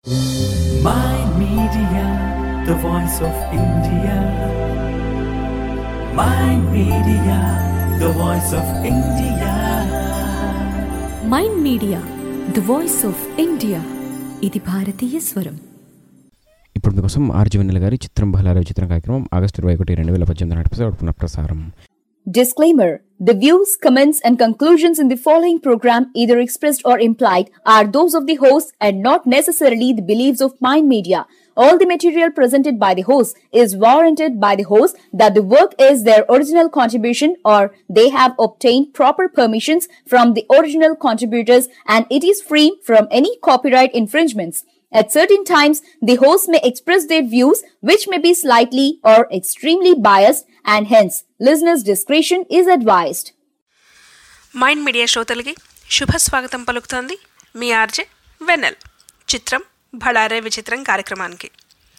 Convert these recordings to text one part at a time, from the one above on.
My Media, the voice of India. My Media, the voice of India. Mind media the voice of India ఇది భారతీయ స్వరం ఇప్పుడు మీకోసం RG వెన్నెల గారి చిత్రం బహలారవ చిత్రం కార్యక్రమం ఆగస్టు ఇరవై ఒకటి రెండు వేల పద్దెనిమిది నాటి ఎపిసోడ్ పునఃప్రసారం Disclaimer The views, comments, and conclusions in the following program, either expressed or implied, are those of the host and not necessarily the beliefs of Mind Media. All the material presented by the host is warranted by the host that the work is their original contribution or they have obtained proper permissions from the original contributors and it is free from any copyright infringements. At certain times, the host may express their views which may be slightly or extremely biased and hence listeners' discretion is advised. Mind media శ్రోతలకి శుభ స్వాగతం పలుకుతోంది మీ RJ వెన్నెల్ చిత్రం భళారే విచిత్రం కార్యక్రమానికి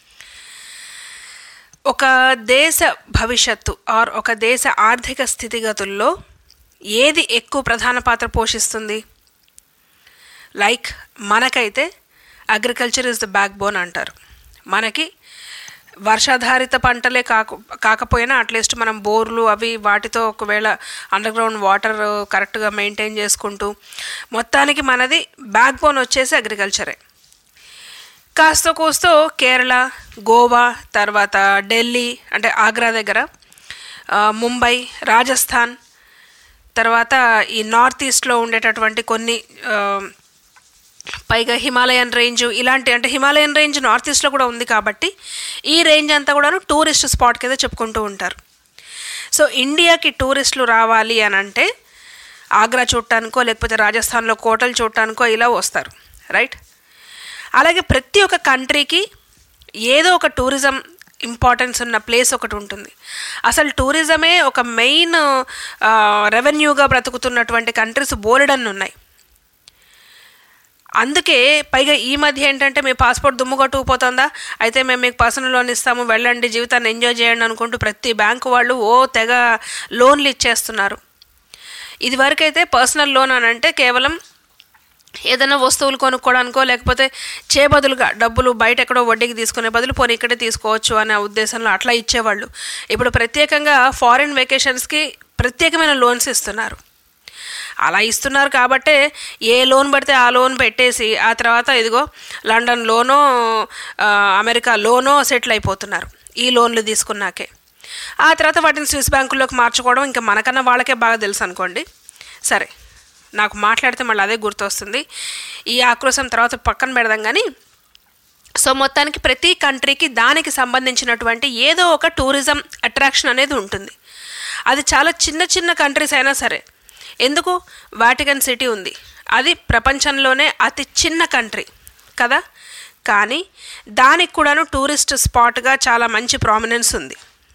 ఒక దేశ భవిష్యత్తు ఆర్ ఒక దేశ ఆర్థిక స్థితిగతుల్లో ఏది ఎక్కువ ప్రధాన పాత్ర పోషిస్తుంది లైక్ మనకైతే agriculture is the backbone అంటారు మనకి వర్షాధారిత పంటలే కాక కాకపోయినా అట్లీస్ట్ మనం బోర్లు అవి వాటితో ఒకవేళ అండర్ గ్రౌండ్ వాటర్ కరెక్ట్గా మెయింటైన్ చేసుకుంటూ మొత్తానికి మనది బ్యాక్ బోన్ వచ్చేసి అగ్రికల్చరే కాస్త కూస్తో కేరళ గోవా తర్వాత ఢిల్లీ అంటే ఆగ్రా దగ్గర ఆ, ముంబై రాజస్థాన్ తర్వాత ఈ నార్త్ ఈస్ట్లో ఉండేటటువంటి కొన్ని ఆ, పైగా హిమాలయన్ రేంజ్ ఇలాంటి అంటే హిమాలయన్ రేంజ్ నార్త్ ఈస్ట్లో కూడా ఉంది కాబట్టి ఈ రేంజ్ అంతా కూడాను టూరిస్ట్ స్పాట్ కింద చెప్పుకుంటూ ఉంటారు సో ఇండియాకి టూరిస్టులు రావాలి అని అంటే ఆగ్రా చూడటానికో లేకపోతే రాజస్థాన్లో కోటలు చూడటానికో ఇలా వస్తారు రైట్ అలాగే ప్రతి ఒక్క కంట్రీకి ఏదో ఒక టూరిజం ఇంపార్టెన్స్ ఉన్న ప్లేస్ ఒకటి ఉంటుంది అసలు టూరిజమే ఒక మెయిన్ రెవెన్యూగా బ్రతుకుతున్నటువంటి కంట్రీస్ బోలెడన్ని ఉన్నాయి అందుకే పైగా ఈ మధ్య ఏంటంటే మీ పాస్పోర్ట్ దుమ్ము కొట్టుకుపోతుందా అయితే మేము మీకు పర్సనల్ లోన్ ఇస్తాము వెళ్ళండి జీవితాన్ని ఎంజాయ్ చేయండి అనుకుంటూ ప్రతి బ్యాంకు వాళ్ళు ఓ తెగ లోన్లు ఇచ్చేస్తున్నారు ఇదివరకైతే పర్సనల్ లోన్ అని అంటే కేవలం ఏదైనా వస్తువులు కొనుక్కోవడానికో లేకపోతే చేబదులుగా డబ్బులు బయట ఎక్కడో వడ్డీకి తీసుకునే బదులు పోనీ ఇక్కడే తీసుకోవచ్చు అనే ఉద్దేశంలో అట్లా ఇచ్చేవాళ్ళు ఇప్పుడు ప్రత్యేకంగా ఫారిన్ వెకేషన్స్కి ప్రత్యేకమైన లోన్స్ ఇస్తున్నారు అలా ఇస్తున్నారు కాబట్టే ఏ లోన్ పడితే ఆ లోన్ పెట్టేసి ఆ తర్వాత ఇదిగో లండన్ లోనో ఆ, అమెరికా లోనో సెటిల్ అయిపోతున్నారు ఈ లోన్లు తీసుకున్నాకే ఆ తర్వాత వాటిని స్విస్ బ్యాంకుల్లోకి మార్చుకోవడం ఇంకా మనకన్నా వాళ్ళకే బాగా తెలుసు అనుకోండి సరే నాకు మాట్లాడితే మళ్ళీ అదే గుర్తొస్తుంది ఈ ఆక్రోశం తర్వాత పక్కన పెడదాం కానీ సో మొత్తానికి ప్రతి కంట్రీకి దానికి సంబంధించినటువంటి ఏదో ఒక టూరిజం అట్రాక్షన్ అనేది ఉంటుంది అది చాలా చిన్న చిన్న కంట్రీస్ అయినా సరే ఎందుకు వాటికన్ సిటీ ఉంది అది ప్రపంచంలోనే అతి చిన్న కంట్రీ కదా కానీ దానికి కూడాను టూరిస్ట్ స్పాట్గా చాలా మంచి ప్రామినెన్స్ ఉంది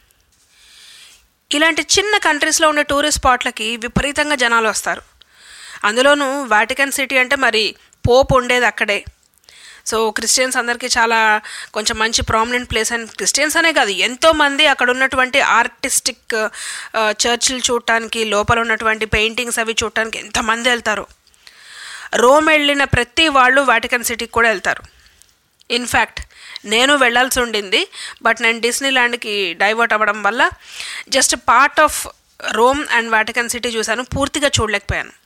ఇలాంటి చిన్న కంట్రీస్లో ఉండే టూరిస్ట్ స్పాట్లకి విపరీతంగా జనాలు వస్తారు అందులోనూ వాటికన్ సిటీ అంటే మరి పోప్ ఉండేది అక్కడే సో క్రిస్టియన్స్ అందరికీ చాలా కొంచెం మంచి ప్రామినెంట్ ప్లేస్ అండ్ క్రిస్టియన్స్ అనే కాదు ఎంతోమంది అక్కడ ఉన్నటువంటి ఆర్టిస్టిక్ చర్చిలు చూడటానికి లోపల ఉన్నటువంటి పెయింటింగ్స్ అవి చూడటానికి ఎంతమంది వెళ్తారు రోమ్ వెళ్ళిన ప్రతి వాళ్ళు వాటికన్ సిటీకి కూడా వెళ్తారు ఇన్ఫ్యాక్ట్ నేను వెళ్ళాల్సి ఉండింది బట్ నేను డిస్నీ ల్యాండ్కి డైవర్ట్ అవ్వడం వల్ల just part of Rome and Vatican City చూశాను పూర్తిగా చూడలేకపోయాను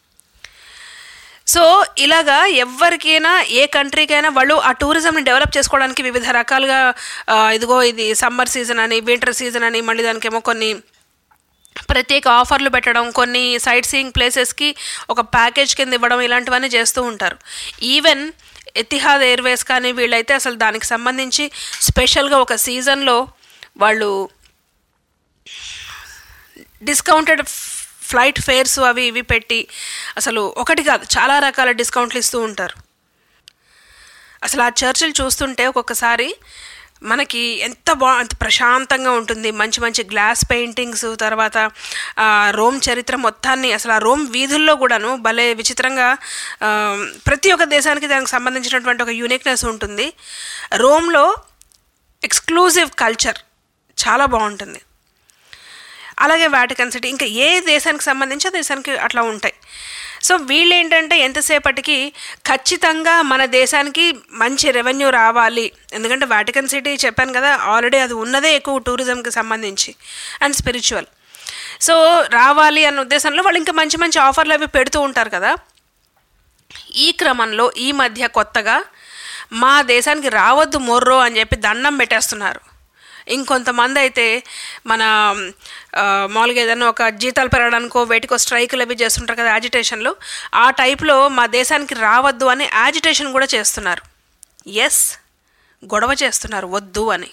సో ఇలాగా ఎవరికైనా ఏ కంట్రీకైనా వాళ్ళు ఆ టూరిజంని డెవలప్ చేసుకోవడానికి వివిధ రకాలుగా ఆ, ఇదిగో ఇది సమ్మర్ సీజన్ అని వింటర్ సీజన్ అని మళ్ళీ దానికేమో కొన్ని ప్రత్యేక ఆఫర్లు పెట్టడం కొన్ని సైట్ సీయింగ్ ప్లేసెస్కి ఒక ప్యాకేజ్ కింద ఇవ్వడం ఇలాంటివన్నీ చేస్తూ ఉంటారు ఈవెన్ ఎతిహాద్ ఎయిర్వేస్ కానీ వీళ్ళైతే అసలు దానికి సంబంధించి స్పెషల్గా ఒక సీజన్లో వాళ్ళు డిస్కౌంటెడ్ ఫ్లైట్ ఫేర్స్ అవి ఇవి పెట్టి అసలు ఒకటి కాదు చాలా రకాల డిస్కౌంట్లు ఇస్తూ ఉంటారు అసలు ఆ చర్చిలు చూస్తుంటే ఒక్కొక్కసారి మనకి ఎంత బా అంత ప్రశాంతంగా ఉంటుంది మంచి మంచి గ్లాస్ పెయింటింగ్స్ తర్వాత ఆ రోమ్ చరిత్ర మొత్తాన్ని అసలు ఆ రోమ్ వీధుల్లో కూడాను భలే విచిత్రంగా ఆ, ప్రతి ఒక్క దేశానికి దానికి సంబంధించినటువంటి ఒక యూనిక్నెస్ ఉంటుంది రోమ్లో ఎక్స్క్లూజివ్ కల్చర్ చాలా బాగుంటుంది అలాగే వాటికన్ సిటీ ఇంకా ఏ దేశానికి సంబంధించి ఆ దేశానికి అట్లా ఉంటాయి సో వీళ్ళు ఏంటంటే ఎంతసేపటికి ఖచ్చితంగా మన దేశానికి మంచి రెవెన్యూ రావాలి ఎందుకంటే వాటికన్ సిటీ చెప్పాను కదా ఆల్రెడీ అది ఉన్నదే ఎక్కువ టూరిజంకి సంబంధించి అండ్ స్పిరిచువల్ సో రావాలి అన్న ఉద్దేశంలో వాళ్ళు ఇంకా మంచి మంచి ఆఫర్లు అవి పెడుతూ ఉంటారు కదా ఈ క్రమంలో ఈ మధ్య కొత్తగా మా దేశానికి రావద్దు మొర్రో అని చెప్పి దండం పెట్టేస్తున్నారు ఇంకొంతమంది అయితే మన ఆ, మామూలుగా ఏదైనా ఒక జీతాలు పెరగడానికో వేటికో స్ట్రైకులు అవి చేస్తుంటారు కదా యాజిటేషన్లు ఆ టైప్లో మా దేశానికి రావద్దు అని యాజిటేషన్ కూడా చేస్తున్నారు ఎస్ గొడవ చేస్తున్నారు వద్దు అని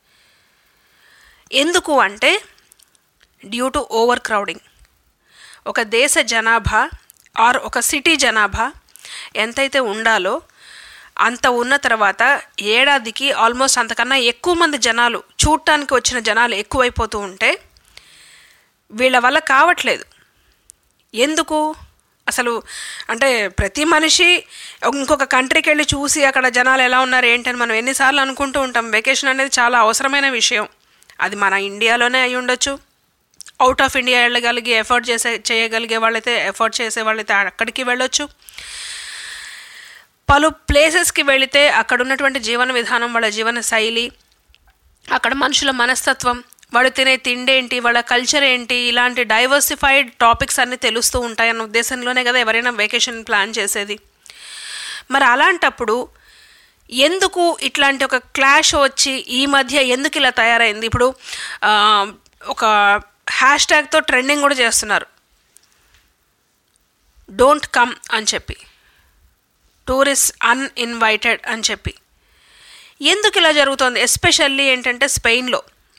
ఎందుకు అంటే డ్యూ టు ఓవర్ క్రౌడింగ్ ఒక దేశ జనాభా ఆర్ ఒక సిటీ జనాభా ఎంతైతే ఉండాలో అంత ఉన్న తర్వాత ఏడాదికి ఆల్మోస్ట్ అంతకన్నా ఎక్కువ మంది జనాలు చూడటానికి వచ్చిన జనాలు ఎక్కువైపోతూ ఉంటే వీళ్ళ వల్ల కావట్లేదు ఎందుకు అసలు అంటే ప్రతి మనిషి ఇంకొక కంట్రీకి వెళ్ళి చూసి అక్కడ జనాలు ఎలా ఉన్నారు ఏంటని మనం ఎన్నిసార్లు అనుకుంటూ ఉంటాం వెకేషన్ అనేది చాలా అవసరమైన విషయం అది మన ఇండియాలోనే అయి ఉండొచ్చు అవుట్ ఆఫ్ ఇండియా వెళ్ళగలిగి ఎఫర్ట్ చేసే చేయగలిగే వాళ్ళైతే ఎఫర్ట్ చేసే వాళ్ళైతే అక్కడికి వెళ్ళొచ్చు పలు ప్లేసెస్కి వెళితే అక్కడ ఉన్నటువంటి జీవన విధానం వాళ్ళ జీవన శైలి అక్కడ మనుషుల మనస్తత్వం వాళ్ళు తినే తిండి ఏంటి వాళ్ళ కల్చర్ ఏంటి ఇలాంటి డైవర్సిఫైడ్ టాపిక్స్ అన్నీ తెలుస్తూ ఉంటాయన్న ఉద్దేశంలోనే కదా ఎవరైనా వెకేషన్ ప్లాన్ చేసేది మరి అలాంటప్పుడు ఎందుకు ఇట్లాంటి ఒక క్లాష్ వచ్చి ఈ మధ్య ఎందుకు ఇలా తయారైంది ఇప్పుడు ఆ, ఒక హ్యాష్ ట్యాగ్తో ట్రెండింగ్ కూడా చేస్తున్నారు డోంట్ కమ్ అని చెప్పి టూరిస్ట్ అన్ఇన్వైటెడ్ అని చెప్పి ఎందుకు ఇలా జరుగుతోంది ఎస్పెషల్లీ ఏంటంటే స్పెయిన్లో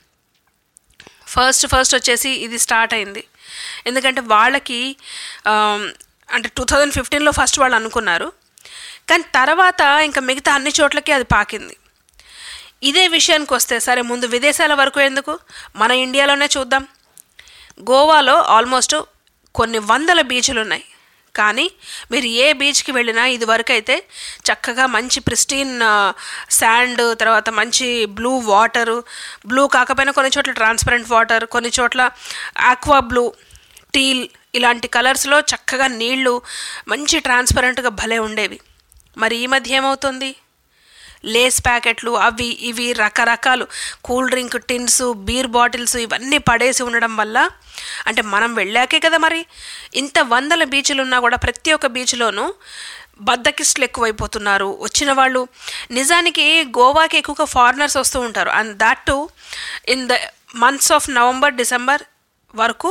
ఫస్ట్ ఫస్ట్ వచ్చేసి ఇది స్టార్ట్ అయింది ఎందుకంటే వాళ్ళకి ఆమ్, అంటే టూ థౌజండ్ ఫిఫ్టీన్లో ఫస్ట్ వాళ్ళు అనుకున్నారు కానీ తర్వాత ఇంకా మిగతా అన్ని చోట్లకి అది పాకింది ఇదే విషయానికి వస్తే సరే ముందు విదేశాల వరకు ఎందుకు మన ఇండియాలోనే చూద్దాం గోవాలో ఆల్మోస్ట్ కొన్ని వందల బీచ్లు ఉన్నాయి కానీ మీరు ఏ బీచ్కి వెళ్ళినా ఇది వరకు అయితే చక్కగా మంచి ప్రిస్టీన్ శాండ్ తర్వాత మంచి బ్లూ వాటరు బ్లూ కాకపోయినా కొన్ని చోట్ల ట్రాన్స్పరెంట్ వాటర్ కొన్ని చోట్ల ఆక్వా బ్లూ టీల్ ఇలాంటి కలర్స్లో చక్కగా నీళ్లు మంచి ట్రాన్స్పరెంట్గా భలే ఉండేవి మరి ఈ మధ్య ఏమవుతుంది లేస్ ప్యాకెట్లు అవి ఇవి రకరకాలు cool drink tins beer bottles ఇవన్నీ పడేసి ఉండడం వల్ల అంటే మనం వెళ్ళాకే కదా మరి ఇంత వందల బీచ్లు ఉన్నా కూడా ప్రతి ఒక్క బీచ్లోనూ బద్దకిస్టులు ఎక్కువైపోతున్నారు వచ్చిన వాళ్ళు నిజానికి గోవాకి ఎక్కువగా ఫారినర్స్ వస్తూ ఉంటారు and that too in the months of November December వరకు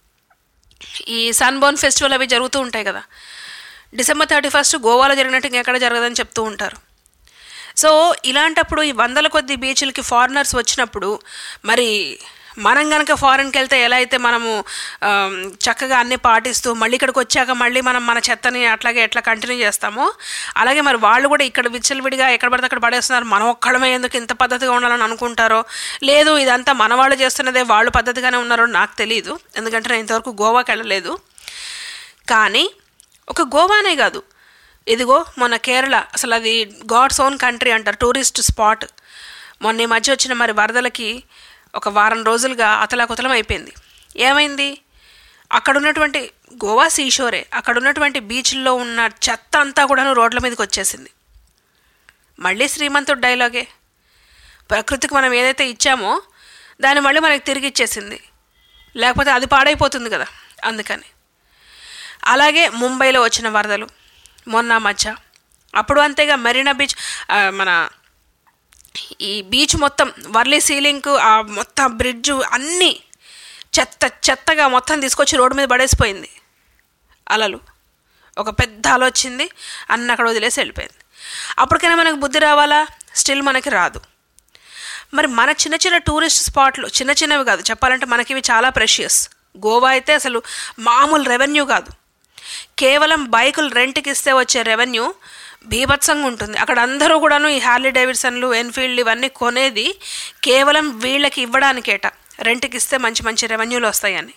ఈ సన్బోర్న్ ఫెస్టివల్ అవి జరుగుతూ ఉంటాయి కదా డిసెంబర్ థర్టీ ఫస్ట్ గోవాలో జరిగినట్టు ఇంకెక్కడ జరగదని చెప్తూ ఉంటారు సో ఇలాంటప్పుడు ఈ వందల కొద్ది బీచ్లకి ఫారినర్స్ వచ్చినప్పుడు మరి మనం కనుక ఫారెన్కి వెళ్తే ఎలా అయితే మనము ఆమ్, చక్కగా అన్నీ పాటిస్తూ మళ్ళీ ఇక్కడికి వచ్చాక మళ్ళీ మనం మన చెత్తని అట్లాగే ఎట్లా కంటిన్యూ చేస్తామో అలాగే మరి వాళ్ళు కూడా ఇక్కడ విచ్చలవిడిగా ఎక్కడ పడితే అక్కడ పడేస్తున్నారు మనం ఒక్కడమే ఎందుకు ఇంత పద్ధతిగా ఉండాలని అనుకుంటారో లేదు ఇదంతా మన వాళ్ళు చేస్తున్నదే వాళ్ళు పద్ధతిగానే ఉన్నారో నాకు తెలియదు ఎందుకంటే నేను ఇంతవరకు గోవాకి వెళ్ళలేదు కానీ ఒక గోవానే కాదు ఇదిగో మొన్న కేరళ అసలు అది గాడ్స్ ఓన్ కంట్రీ అంటారు టూరిస్ట్ స్పాట్ మొన్న ఈ మధ్య వచ్చిన మరి వరదలకి ఒక వారం రోజులుగా అతలాకుతలం అయిపోయింది ఏమైంది అక్కడ ఉన్నటువంటి గోవా సీషోరే అక్కడ ఉన్నటువంటి బీచ్ల్లో ఉన్న చెత్త అంతా కూడాను రోడ్ల మీదకి వచ్చేసింది మళ్ళీ శ్రీమంతుడు డైలాగే ప్రకృతికి మనం ఏదైతే ఇచ్చామో దాన్ని మళ్ళీ మనకి తిరిగి ఇచ్చేసింది లేకపోతే అది పాడైపోతుంది కదా అందుకని అలాగే ముంబైలో వచ్చిన వరదలు మొన్న మధ్య అప్పుడు అంతేగా మెరీనా బీచ్ ఆ, మన ఈ బీచ్ మొత్తం వర్లీ సీలింగ్ ఆ మొత్తం బ్రిడ్జు అన్నీ చెత్త చెత్తగా మొత్తం తీసుకొచ్చి రోడ్డు మీద పడేసిపోయింది అలలు ఒక పెద్ద అల వచ్చింది అన్న అక్కడ వదిలేసి వెళ్ళిపోయింది అప్పటికైనా మనకు బుద్ధి రావాలా స్టిల్ మనకి రాదు మరి మన చిన్న చిన్న టూరిస్ట్ స్పాట్లు చిన్న చిన్నవి కాదు చెప్పాలంటే మనకి ఇవి చాలా ప్రెషియస్ గోవా అయితే అసలు మామూలు రెవెన్యూ కాదు కేవలం బైకులు రెంట్కి ఇస్తే వచ్చే రెవెన్యూ బీభత్సంగా ఉంటుంది అక్కడ అందరూ కూడాను ఈ హార్లీ డేవిడ్సన్లు ఎన్ఫీల్డ్ ఇవన్నీ కొనేది కేవలం వీళ్ళకి ఇవ్వడానికేట రెంట్కి ఇస్తే మంచి మంచి రెవెన్యూలు వస్తాయని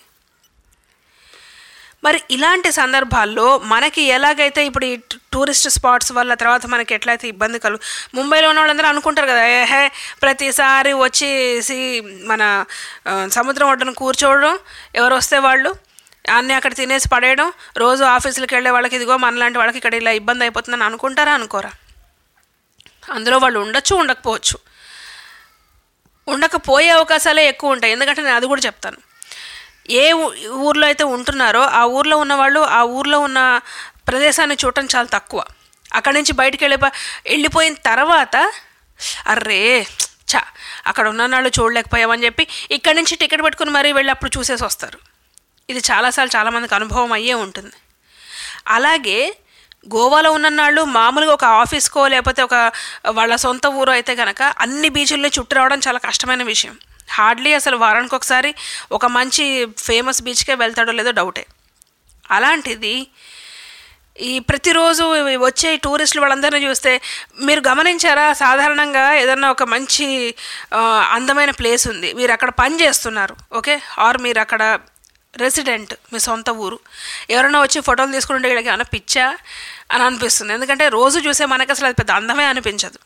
మరి ఇలాంటి సందర్భాల్లో మనకి ఎలాగైతే ఇప్పుడు ఈ టు- టూరిస్ట్ స్పాట్స్ వల్ల తర్వాత మనకి ఎట్లయితే ఇబ్బంది కలు ముంబైలో ఉన్న వాళ్ళందరూ అనుకుంటారు కదా ఏహే ప్రతిసారి వచ్చేసి మన ఆ, సముద్రం ఒడ్డున కూర్చోవడం ఎవరు వస్తే వాళ్ళు అన్నీ అక్కడ తినేసి పడేయడం రోజు ఆఫీసులకు వెళ్ళే వాళ్ళకి ఇదిగో మనలాంటి వాళ్ళకి ఇక్కడ ఇలా ఇబ్బంది అయిపోతుందని అనుకుంటారా అనుకోరా అందులో వాళ్ళు ఉండొచ్చు ఉండకపోవచ్చు ఉండకపోయే అవకాశాలే ఎక్కువ ఉంటాయి ఎందుకంటే నేను అది కూడా చెప్తాను ఏ ఊ- ఊర్లో అయితే ఉంటున్నారో ఆ ఊర్లో ఉన్న వాళ్ళు ఆ ఊర్లో ఉన్న ప్రదేశాన్ని చూడటం చాలా తక్కువ అక్కడి నుంచి బయటికి వెళ్ళి వెళ్ళిపోయిన తర్వాత అర్రే చా అక్కడ ఉన్న వాళ్ళు చూడలేకపోయామని చెప్పి ఇక్కడి నుంచి టికెట్ పెట్టుకుని మరీ వెళ్ళి అప్పుడు చూసేసి వస్తారు ఇది చాలాసార్లు చాలామందికి అనుభవం అయ్యే ఉంటుంది అలాగే గోవాలో ఉన్ననాళ్ళు మామూలుగా ఒక ఆఫీస్కో లేకపోతే ఒక వాళ్ళ సొంత ఊరు అయితే కనుక అన్ని బీచుల్ని చుట్టూ రావడం చాలా కష్టమైన విషయం హార్డ్లీ అసలు వారానికి ఒకసారి ఒక మంచి ఫేమస్ బీచ్కే వెళ్తాడో లేదో డౌటే అలాంటిది ఈ ప్రతిరోజు వచ్చే ఈ టూరిస్టులు వాళ్ళందరినీ చూస్తే మీరు గమనించారా సాధారణంగా ఏదన్నా ఒక మంచి ఆ, అందమైన ప్లేస్ ఉంది మీరు అక్కడ పని చేస్తున్నారు ఓకే ఆర్ మీరు అక్కడ రెసిడెంట్ మీ సొంత ఊరు ఎవరైనా వచ్చి ఫోటోలు తీసుకుంటే వీళ్ళకి ఏమైనా పిచ్చా అని అనిపిస్తుంది ఎందుకంటే రోజు చూసే మనకి అసలు అది పెద్ద అందమే అనిపించదు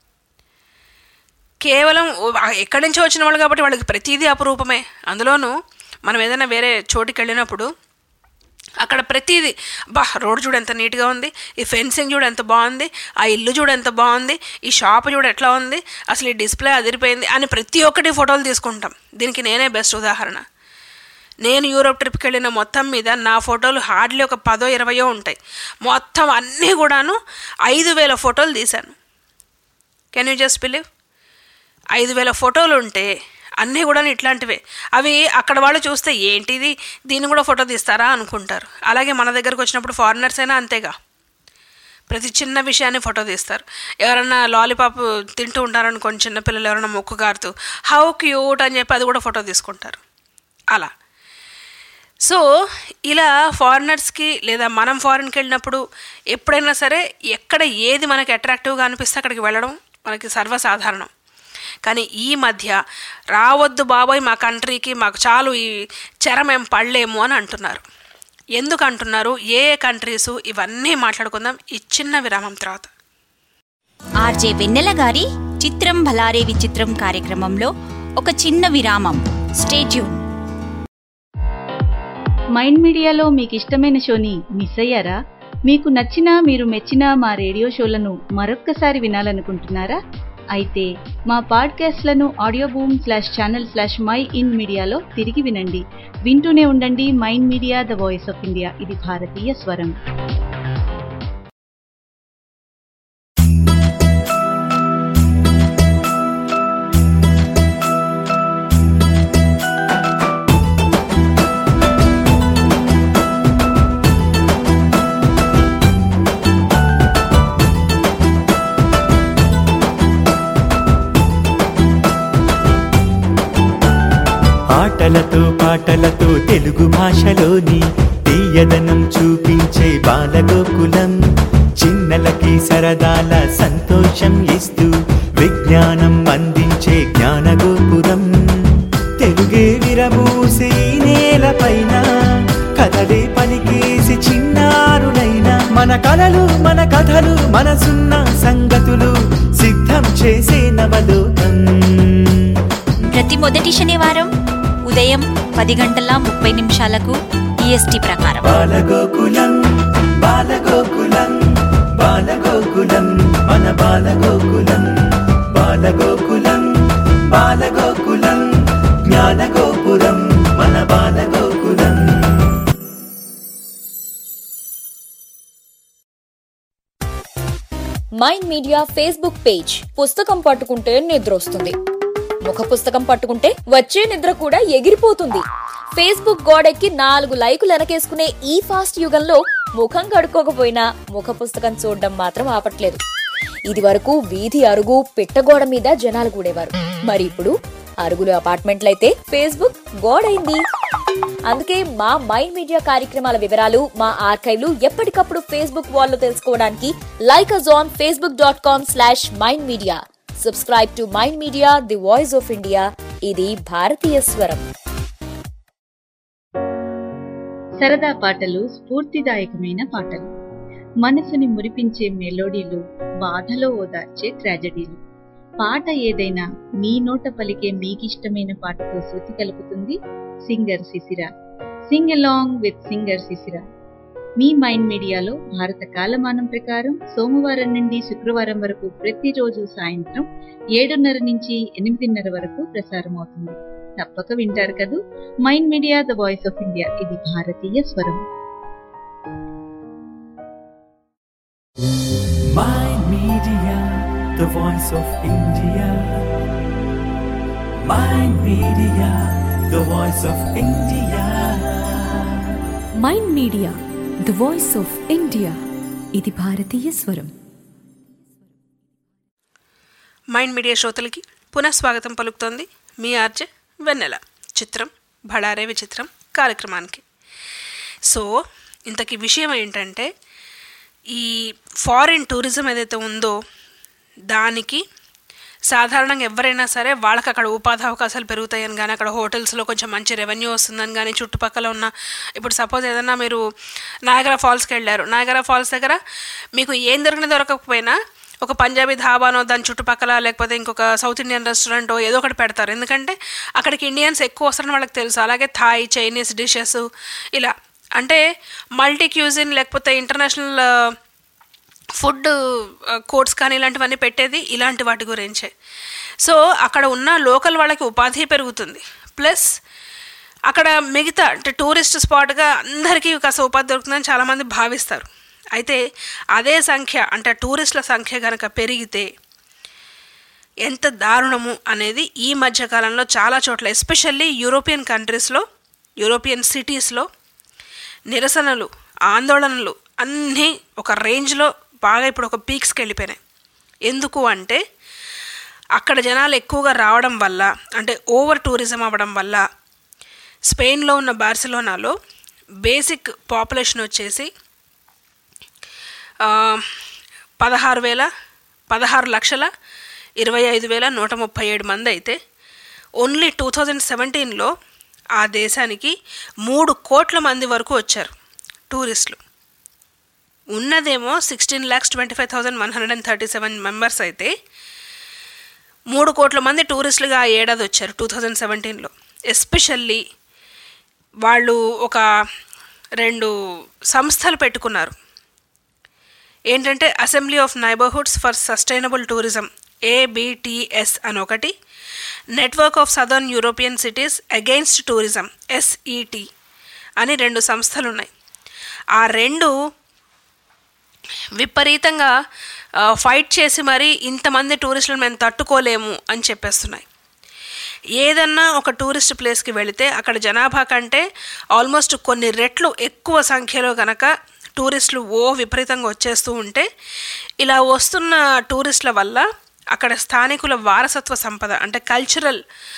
కేవలం ఓ- ఆ ఎక్కడి నుంచో వచ్చిన వాళ్ళు కాబట్టి వాళ్ళకి ప్రతిదీ అపురూపమే అందులోనూ మనం ఏదైనా వేరే చోటికి వెళ్ళినప్పుడు అక్కడ ప్రతిదీ బా రోడ్ చూడు ఎంత నీట్గా ఉంది ఈ ఫెన్సింగ్ చూడు ఎంత బాగుంది ఆ ఇల్లు చూడు ఎంత బాగుంది ఈ షాప్ చూడు ఎట్లా ఉంది అసలు ఈ డిస్ప్లే అదిరిపోయింది అని ప్రతి ఒక్కటి ఫోటోలు తీసుకుంటాం దీనికి నేనే బెస్ట్ ఉదాహరణ నేను యూరోప్ ట్రిప్కి వెళ్ళిన మొత్తం మీద నా ఫోటోలు హార్డ్లీ ఒక పదో ఇరవయో ఉంటాయి మొత్తం అన్నీ కూడాను ఐదు వేల ఫోటోలు తీశాను కెన్ యూ జస్ట్ బిలీవ్ ఐదు వేల ఫోటోలు ఉంటే అన్నీ కూడా ఇట్లాంటివే అవి అక్కడ వాళ్ళు చూస్తే ఏంటిది దీన్ని కూడా ఫోటో తీస్తారా అనుకుంటారు అలాగే మన దగ్గరకు వచ్చినప్పుడు ఫారినర్స్ అయినా అంతేగా ప్రతి చిన్న విషయాన్ని ఫోటో తీస్తారు ఎవరన్నా లాలీపాప్ తింటూ ఉంటారనుకోండి చిన్నపిల్లలు ఎవరైనా మొక్కు కారుతూ హౌ క్యూట్ అని చెప్పి అది కూడా ఫోటో తీసుకుంటారు అలా సో ఇలా ఫారినర్స్కి లేదా మనం ఫారిన్కి వెళ్ళినప్పుడు ఎప్పుడైనా సరే ఎక్కడ ఏది మనకి అట్రాక్టివ్గా అనిపిస్తే అక్కడికి వెళ్ళడం మనకి సర్వసాధారణం కానీ ఈ మధ్య రావద్దు బాబాయ్ మా కంట్రీకి మాకు చాలు ఈ చెర మేము పడలేము అని అంటున్నారు ఎందుకు అంటున్నారు ఏ ఏ కంట్రీసు ఇవన్నీ మాట్లాడుకుందాం ఈ చిన్న విరామం తర్వాత ఆర్జే వెన్నెల గారి చిత్రం భలారే విచిత్రం కార్యక్రమంలో ఒక చిన్న విరామం స్టేట్యూన్ మైండ్ మీడియాలో మీకు ఇష్టమైన షోని మిస్ అయ్యారా మీకు నచ్చిన మీరు మెచ్చిన మా రేడియో షోలను మరొక్కసారి వినాలనుకుంటున్నారా అయితే మా పాడ్కాస్ట్లను audio boom slash channel slash mind మీడియాలో తిరిగి వినండి వింటూనే ఉండండి mind media the voice of India ఇది భారతీయ స్వరం ఆటలతో పాటలతో తెలుగు భాషలోని తీయదనం చూపించే బాలగోకులం చిన్నలకి సరదాల సంతోషం ఇస్తూ విజ్ఞానం అందించే జ్ఞానగోపురం తెలుగే విరబూసి ఈ నేలపైన కథలే పలికేసి చిన్నారులైన మన కలలు మన కథలు మనసున్న సంగతులు సిద్ధం చేసే నవలోకం ప్రతి మొదటి శనివారం ఉదయం పది గంటల ముప్పై నిమిషాలకు ఈఎస్టీ ప్రకారం బాలగోకులం బాలగోకులం బాలగోకులం మన బాలగోకులం బాలగోకులం బాలగోకులం జ్ఞానగోపురం మన Balagokulam mind media Facebook page పుస్తకం పట్టుకుంటే నిద్ర వస్తుంది ముఖ పుస్తకం పట్టుకుంటే వచ్చే నిద్ర కూడా ఎగిరిపోతుంది ఫేస్బుక్ గోడెక్కి నాలుగు లైకులు వెనకేసుకునే ఈ ఫాస్ట్ యుగంలో ముఖం కడుక్కోకపోయినా ముఖ పుస్తకం చూడడం మాత్రం ఆపట్లేదు ఇది వరకు వీధి అరుగు పిట్టగోడ మీద జనాలు కూడేవారు మరి ఇప్పుడు అరుగులు అపార్ట్మెంట్లయితే ఫేస్బుక్ గోడైంది అందుకే మా మైండ్ మీడియా కార్యక్రమాల వివరాలు మా ఆర్కైవ్లు ఎప్పటికప్పుడు ఫేస్బుక్ వాల్లో తెలుసుకోవడానికి like us on Facebook dot com slash mind media subscribe to mind media the voice of India ఇది భారతీయ స్వరం సరదా పాటలు స్ఫూర్తిదాయకమైన పాటలు మనసుని మురిపించే మెలోడీలు బాధలో ఓదార్చే ట్రాజడీలు పాట ఏదైనా మీ నోట పలికే మీకిష్టమైన పాటతో శృతి కలుపుతుంది సింగర్ శిశిర సింగ్ అలాంగ్ విత్ సింగర్ శిశిర మీ మైండ్ మీడియాలో భారత కాలమానం ప్రకారం సోమవారం నుండి శుక్రవారం వరకు ప్రతిరోజు సాయంత్రం ఏడున్నర నుంచి ఎనిమిదిన్నర వరకు ప్రసారం అవుతుంది తప్పక వింటారు కదూ mind media the voice of India ఇది భారతీయ స్వరం Mind Media, the voice of India. Mind Media, the voice of India. Mind media the voice of India ఇది భారతీయ స్వరం మైండ్ మీడియా శ్రోతలకి పునఃస్వాగతం పలుకుతోంది మీ ఆర్జే వెన్నెల చిత్రం భడారే విచిత్రం కార్యక్రమానికి సో ఇంతకీ విషయం ఏంటంటే ఈ ఫారిన్ టూరిజం ఏదైతే ఉందో దానికి సాధారణంగా ఎవరైనా సరే వాళ్ళకి అక్కడ ఉపాధి అవకాశాలు పెరుగుతాయని కానీ అక్కడ హోటల్స్లో కొంచెం మంచి రెవెన్యూ వస్తుందని కానీ చుట్టుపక్కల ఉన్న ఇప్పుడు సపోజ్ ఏదన్నా మీరు నాయగరా ఫాల్స్కి వెళ్ళారు నాయగరా ఫాల్స్ దగ్గర మీకు ఏం దొరికిన దొరకకపోయినా ఒక పంజాబీ ధాబానో దాని చుట్టుపక్కల లేకపోతే ఇంకొక సౌత్ ఇండియన్ రెస్టారెంటో ఏదో ఒకటి పెడతారు ఎందుకంటే అక్కడికి ఇండియన్స్ ఎక్కువ వస్తారని వాళ్ళకి తెలుసు అలాగే థాయ్ చైనీస్ డిషెస్ ఇలా అంటే మల్టీ క్యూజిన్ లేకపోతే ఇంటర్నేషనల్ ఫుడ్ కోర్ట్స్ కానీ ఇలాంటివన్నీ పెట్టేది ఇలాంటి వాటి గురించే సో అక్కడ ఉన్న లోకల్ వాళ్ళకి ఉపాధి పెరుగుతుంది ప్లస్ అక్కడ మిగతా అంటే టూరిస్ట్ స్పాట్గా అందరికీ కాస్త ఉపాధి దొరుకుతుందని చాలామంది భావిస్తారు అయితే అదే సంఖ్య అంటే టూరిస్టుల సంఖ్య కనుక పెరిగితే ఎంత దారుణము అనేది ఈ మధ్యకాలంలో చాలా చోట్ల ఎస్పెషల్లీ యూరోపియన్ కంట్రీస్లో యూరోపియన్ సిటీస్లో నిరసనలు ఆందోళనలు అన్నీ ఒక రేంజ్లో బాగా ఇప్పుడు ఒక పీక్స్కి వెళ్ళిపోయినాయి ఎందుకు అంటే అక్కడ జనాలు ఎక్కువగా రావడం వల్ల అంటే ఓవర్ టూరిజం అవ్వడం వల్ల స్పెయిన్లో ఉన్న బార్సిలోనాలో బేసిక్ పాపులేషన్ వచ్చేసి ఆ, పదహారు వేల పదహారు లక్షల ఇరవై ఐదు వేల నూట ముప్పై ఏడు మంది అయితే ఓన్లీ టూ థౌజండ్ సెవెంటీన్లో ఆ దేశానికి మూడు కోట్ల మంది వరకు వచ్చారు టూరిస్టులు ఉన్నదేమో sixteen lakhs twenty five thousand one hundred and thirty seven members అయితే మూడు కోట్ల మంది టూరిస్టులుగా ఆ ఏడాది వచ్చారు టూ థౌజండ్ సెవెంటీన్లో ఎస్పెషల్లీ వాళ్ళు ఒక రెండు సంస్థలు పెట్టుకున్నారు ఏంటంటే assembly of neighbourhoods for sustainable tourism ABTS అని ఒకటి network of southern European cities against tourism SET అని రెండు సంస్థలు ఉన్నాయి ఆ రెండు విపరీతంగా ఆ, ఫైట్ చేసి మరి ఇంతమంది టూరిస్టులను మేము తట్టుకోలేము అని చెప్పేస్తున్నాయి ఏదన్నా ఒక టూరిస్ట్ ప్లేస్కి వెళితే అక్కడ జనాభా కంటే ఆల్మోస్ట్ కొన్ని రెట్లు ఎక్కువ సంఖ్యలో గనక టూరిస్టులు ఓ విపరీతంగా వచ్చేస్తూ ఉంటే ఇలా వస్తున్న టూరిస్టుల వల్ల అక్కడ స్థానికుల వారసత్వ సంపద అంటే కల్చరల్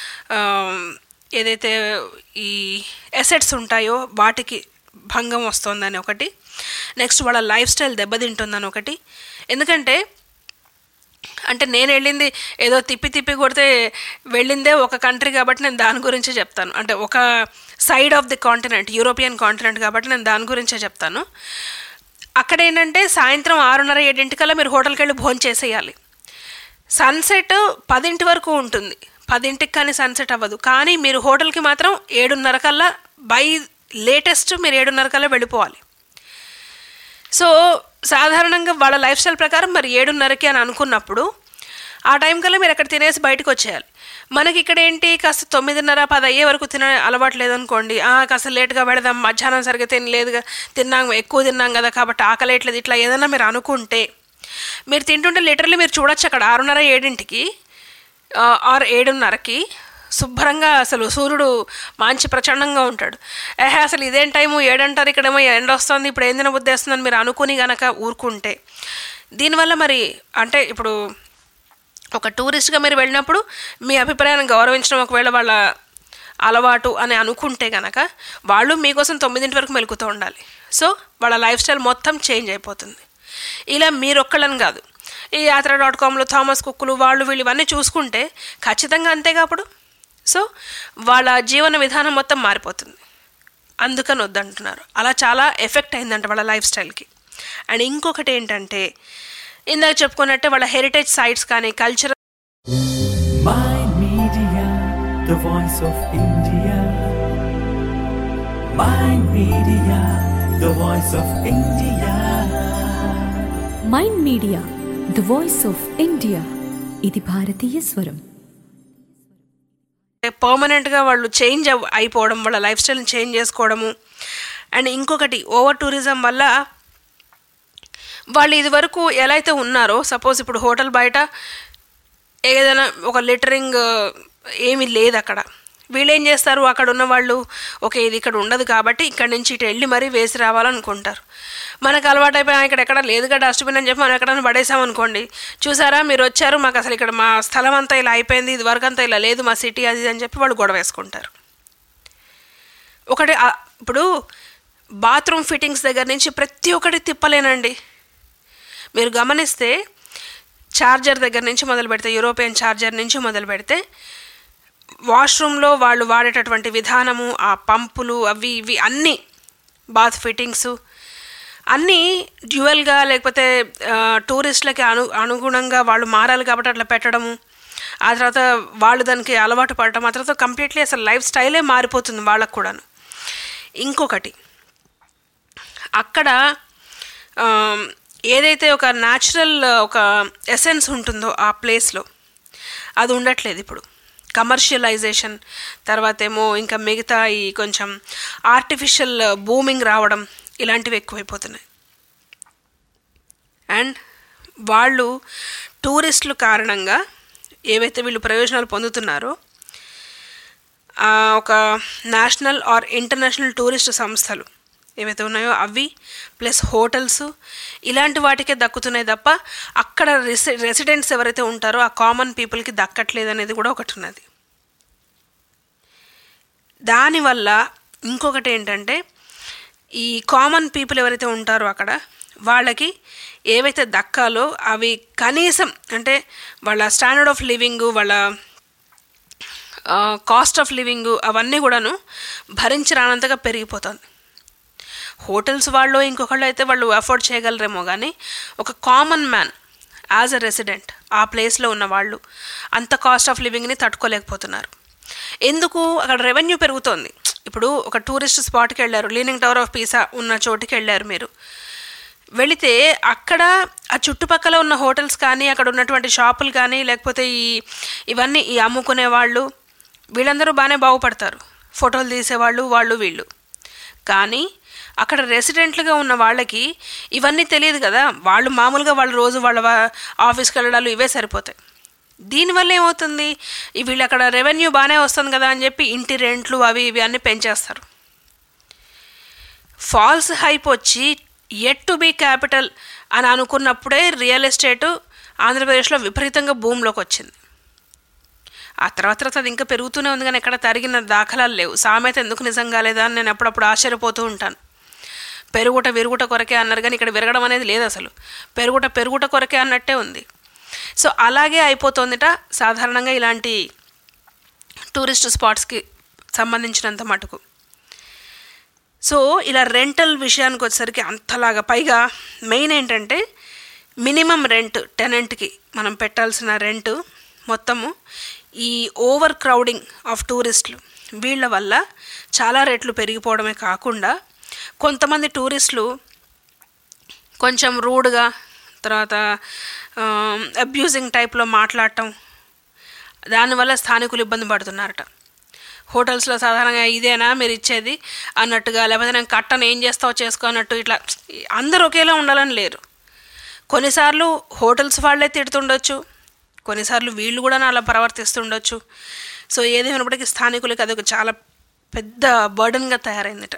ఏదైతే ఈ ఎసెట్స్ ఉంటాయో వాటికి భంగం వస్తుందని ఒకటి నెక్స్ట్ వాళ్ళ లైఫ్ స్టైల్ దెబ్బతింటుందని ఒకటి ఎందుకంటే అంటే నేను వెళ్ళింది ఏదో తిప్పి తిప్పి కొడితే వెళ్ళిందే ఒక కంట్రీ కాబట్టి నేను దాని గురించే చెప్తాను అంటే ఒక side of the continent European continent కాబట్టి నేను దాని గురించే చెప్తాను అక్కడ ఏంటంటే సాయంత్రం ఆరున్నర ఏడింటికల్లా మీరు హోటల్కి వెళ్ళి భోజనం చేసేయాలి సన్సెట్ పదింటి వరకు ఉంటుంది పదింటికి కానీ సన్సెట్ అవ్వదు కానీ మీరు హోటల్కి మాత్రం ఏడున్నర కల్లా బై లేటెస్ట్ మీరు ఏడున్నర కల్లా వెళ్ళిపోవాలి సో సాధారణంగా వాళ్ళ లైఫ్ స్టైల్ ప్రకారం మరి ఏడున్నరకి అని అనుకున్నప్పుడు ఆ టైం కల్లా మీరు అక్కడ తినేసి బయటకు వచ్చేయాలి మనకి ఇక్కడ ఏంటి కాస్త తొమ్మిదిన్నర పది అయ్యే వరకు తిన అలవాటు లేదనుకోండి "ఆ, కాస్త లేట్గా పెడదాం మధ్యాహ్నం సరిగ్గా తినలేదుగా తిన్నాం ఎక్కువ తిన్నాం కదా కాబట్టి ఆకలేట్లేదు ఇట్లా ఏదన్నా మీరు అనుకుంటే మీరు తింటుంటే లిటరల్లీ మీరు చూడొచ్చు అక్కడ ఆరున్నర ఏడింటికి ఆ, ఆరు ఏడున్నరకి శుభ్రంగా అసలు సూర్యుడు మంచి ప్రచండంగా ఉంటాడు ఏహే అసలు ఇదేం టైము ఏడంటారు ఇక్కడేమో ఎండ వస్తుంది ఇప్పుడు ఏం తినబుద్ధి వస్తుందని మీరు అనుకుని గనక ఊరుకుంటే దీనివల్ల మరి అంటే ఇప్పుడు ఒక టూరిస్ట్గా మీరు వెళ్ళినప్పుడు మీ అభిప్రాయాన్ని గౌరవించడం ఒకవేళ వాళ్ళ అలవాటు అని అనుకుంటే గనక వాళ్ళు మీకోసం తొమ్మిదింటి వరకు మెలుకుతూ ఉండాలి సో వాళ్ళ లైఫ్ స్టైల్ మొత్తం చేంజ్ అయిపోతుంది ఇలా మీరొక్కళ్ళని కాదు ఈ యాత్ర డాట్ కామ్లో థామస్ కుక్కులు వాళ్ళు వీళ్ళు ఇవన్నీ చూసుకుంటే ఖచ్చితంగా అంతేగా అప్పుడు సో వాళ్ళ జీవన విధానం మొత్తం మారిపోతుంది అందుకని వద్దంటున్నారు అలా చాలా ఎఫెక్ట్ అయిందంట వాళ్ళ లైఫ్ స్టైల్కి అండ్ ఇంకొకటి ఏంటంటే ఇందాక చెప్పుకున్నట్టే వాళ్ళ హెరిటేజ్ సైట్స్ కానీ cultural Mind Media, the voice of India. Mind Media, the voice of India. Mind media the voice of India ఇది భారతీయ స్వరం పర్మనెంట్గా వాళ్ళు చేంజ్ అవ్- అయిపోవడం వాళ్ళ లైఫ్ స్టైల్ని చేంజ్ చేసుకోవడము అండ్ ఇంకొకటి ఓవర్ టూరిజం వల్ల వాళ్ళు ఇది వరకు ఎలా అయితే ఉన్నారో సపోజ్ ఇప్పుడు హోటల్ బయట ఏదైనా ఒక లిటరింగ్ ఏమీ లేదు అక్కడ వీళ్ళు ఏం చేస్తారు అక్కడ ఉన్న వాళ్ళు ఓకే ఇది ఇక్కడ ఉండదు కాబట్టి ఇక్కడ నుంచి ఇటు వెళ్ళి మరీ వేసి రావాలనుకుంటారు మనకు అలవాటు అయిపోయి "ఆ, ఇక్కడ ఎక్కడ లేదుగా డస్ట్బిన్ అని చెప్పి మనం ఎక్కడైనా పడేసామనుకోండి చూసారా మీరు వచ్చారు మాకు అసలు ఇక్కడ మా స్థలం అంతా ఇలా అయిపోయింది ఇది వరకు అంతా ఇలా లేదు మా సిటీ అది ఇది అని చెప్పి వాళ్ళు గొడవ వేసుకుంటారు ఒకటి ఆ, ఇప్పుడు బాత్రూమ్ ఫిట్టింగ్స్ దగ్గర నుంచి ప్రతి ఒక్కటి తిప్పలేనండి మీరు గమనిస్తే ఛార్జర్ దగ్గర నుంచి మొదలు పెడితే యూరోపియన్ ఛార్జర్ నుంచి మొదలు పెడితే వాష్రూమ్లో వాళ్ళు వాడేటటువంటి విధానము ఆ పంపులు అవి ఇవి అన్నీ బాత్ ఫిట్టింగ్స్ అన్నీ డ్యూయల్గా లేకపోతే ఆ, టూరిస్టులకి అను అనుగుణంగా వాళ్ళు మారాలి కాబట్టి అట్లా పెట్టడము ఆ తర్వాత వాళ్ళు దానికి అలవాటు పడటం ఆ తర్వాత కంప్లీట్లీ అసలు లైఫ్ స్టైలే మారిపోతుంది వాళ్ళకు కూడాను ఇంకొకటి అక్కడ ఆ, ఏదైతే ఒక న్యాచురల్ ఒక ఎసెన్స్ ఉంటుందో ఆ ప్లేస్లో అది ఉండట్లేదు ఇప్పుడు కమర్షియలైజేషన్ తర్వాత ఏమో ఇంకా మిగతా ఈ కొంచెం ఆర్టిఫిషియల్ బూమింగ్ రావడం ఇలాంటివి ఎక్కువైపోతున్నాయి అండ్ వాళ్ళు టూరిస్టుల కారణంగా ఏవైతే వీళ్ళు ప్రయోజనాలు పొందుతున్నారో ఆ, ఒక నేషనల్ ఆర్ ఇంటర్నేషనల్ టూరిస్ట్ సంస్థలు ఏవైతే ఉన్నాయో అవి ప్లస్ హోటల్స్ ఇలాంటి వాటికే దక్కుతున్నాయి తప్ప అక్కడ రెసి రెసిడెంట్స్ ఎవరైతే ఉంటారో ఆ కామన్ పీపుల్కి దక్కట్లేదు అనేది కూడా ఒకటి ఉన్నది దానివల్ల ఇంకొకటి ఏంటంటే ఈ కామన్ పీపుల్ ఎవరైతే ఉంటారో అక్కడ వాళ్ళకి ఏవైతే దక్కాలో అవి కనీసం అంటే వాళ్ళ స్టాండర్డ్ ఆఫ్ లివింగ్ వాళ్ళ కాస్ట్ ఆఫ్ లివింగ్ అవన్నీ కూడాను భరించరానంతగా పెరిగిపోతుంది హోటల్స్ వాళ్ళు ఇంకొకళ్ళు అయితే వాళ్ళు అఫోర్డ్ చేయగలరేమో కానీ ఒక common man as a resident ఆ ప్లేస్లో ఉన్న వాళ్ళు అంత కాస్ట్ ఆఫ్ లివింగ్ని తట్టుకోలేకపోతున్నారు ఎందుకు అక్కడ రెవెన్యూ పెరుగుతోంది ఇప్పుడు ఒక టూరిస్ట్ స్పాట్కి వెళ్ళారు లీనింగ్ టవర్ ఆఫ్ పీసా ఉన్న చోటుకి వెళ్ళారు మీరు వెళితే అక్కడ ఆ చుట్టుపక్కల ఉన్న హోటల్స్ కానీ అక్కడ ఉన్నటువంటి షాపులు కానీ లేకపోతే ఈ ఇవన్నీ ఈ అమ్ముకునే వాళ్ళు వీళ్ళందరూ బాగానే బాగుపడతారు ఫోటోలు తీసేవాళ్ళు వాళ్ళు వీళ్ళు కానీ అక్కడ రెసిడెంట్లుగా ఉన్న వాళ్ళకి ఇవన్నీ తెలియదు కదా వాళ్ళు మామూలుగా వాళ్ళ రోజు వాళ్ళ వా- ఆఫీస్కి వెళ్ళడాలు ఇవే సరిపోతాయి దీనివల్ల ఏమవుతుంది ఈ వీళ్ళు అక్కడ రెవెన్యూ బాగానే వస్తుంది కదా అని చెప్పి ఇంటి రెంట్లు అవి ఇవి అన్నీ పెంచేస్తారు ఫాల్స్ హైప్ వచ్చి ఎట్ టు బీ క్యాపిటల్ అని అనుకున్నప్పుడే రియల్ ఎస్టేటు ఆంధ్రప్రదేశ్లో విపరీతంగా భూమిలోకి వచ్చింది ఆ తర్వాత తర్వాత అది ఇంకా పెరుగుతూనే ఉంది కానీ ఎక్కడ తరిగిన దాఖలాలు లేవు సామెత ఎందుకు నిజం కాలేదా అని నేను అప్పుడప్పుడు ఆశ్చర్యపోతూ ఉంటాను పెరుగుట విరుగుట కొరకే అన్నారు కానీ ఇక్కడ విరగడం అనేది లేదు అసలు పెరుగుట పెరుగుట కొరకే అన్నట్టే ఉంది సో అలాగే అయిపోతుందిట సాధారణంగా ఇలాంటి టూరిస్ట్ స్పాట్స్కి సంబంధించినంత మటుకు సో ఇలా రెంటల్ విషయానికి వచ్చేసరికి అంతలాగా పైగా మెయిన్ ఏంటంటే మినిమం రెంట్ టెనెంట్కి మనం పెట్టాల్సిన రెంట్ మొత్తము ఈ ఓవర్ క్రౌడింగ్ ఆఫ్ టూరిస్టులు వీళ్ళ వల్ల చాలా రేట్లు పెరిగిపోవడమే కాకుండా కొంతమంది టూరిస్టులు కొంచెం రూడ్గా తర్వాత అబ్యూజింగ్ టైప్లో మాట్లాడటం దానివల్ల స్థానికులు ఇబ్బంది పడుతున్నారట హోటల్స్లో సాధారణంగా ఇదేనా మీరు ఇచ్చేది అన్నట్టుగా లేకపోతే నేను కట్టను ఏం చేస్తావో చేసుకో అన్నట్టు ఇట్లా అందరూ ఒకేలా ఉండాలని లేరు కొన్నిసార్లు హోటల్స్ వాళ్ళే తిడుతుండొచ్చు కొన్నిసార్లు వీళ్ళు కూడా అలా ప్రవర్తిస్తుండొచ్చు సో ఏదేమైనప్పటికీ స్థానికులకి అదొక చాలా పెద్ద బర్డన్గా తయారైందట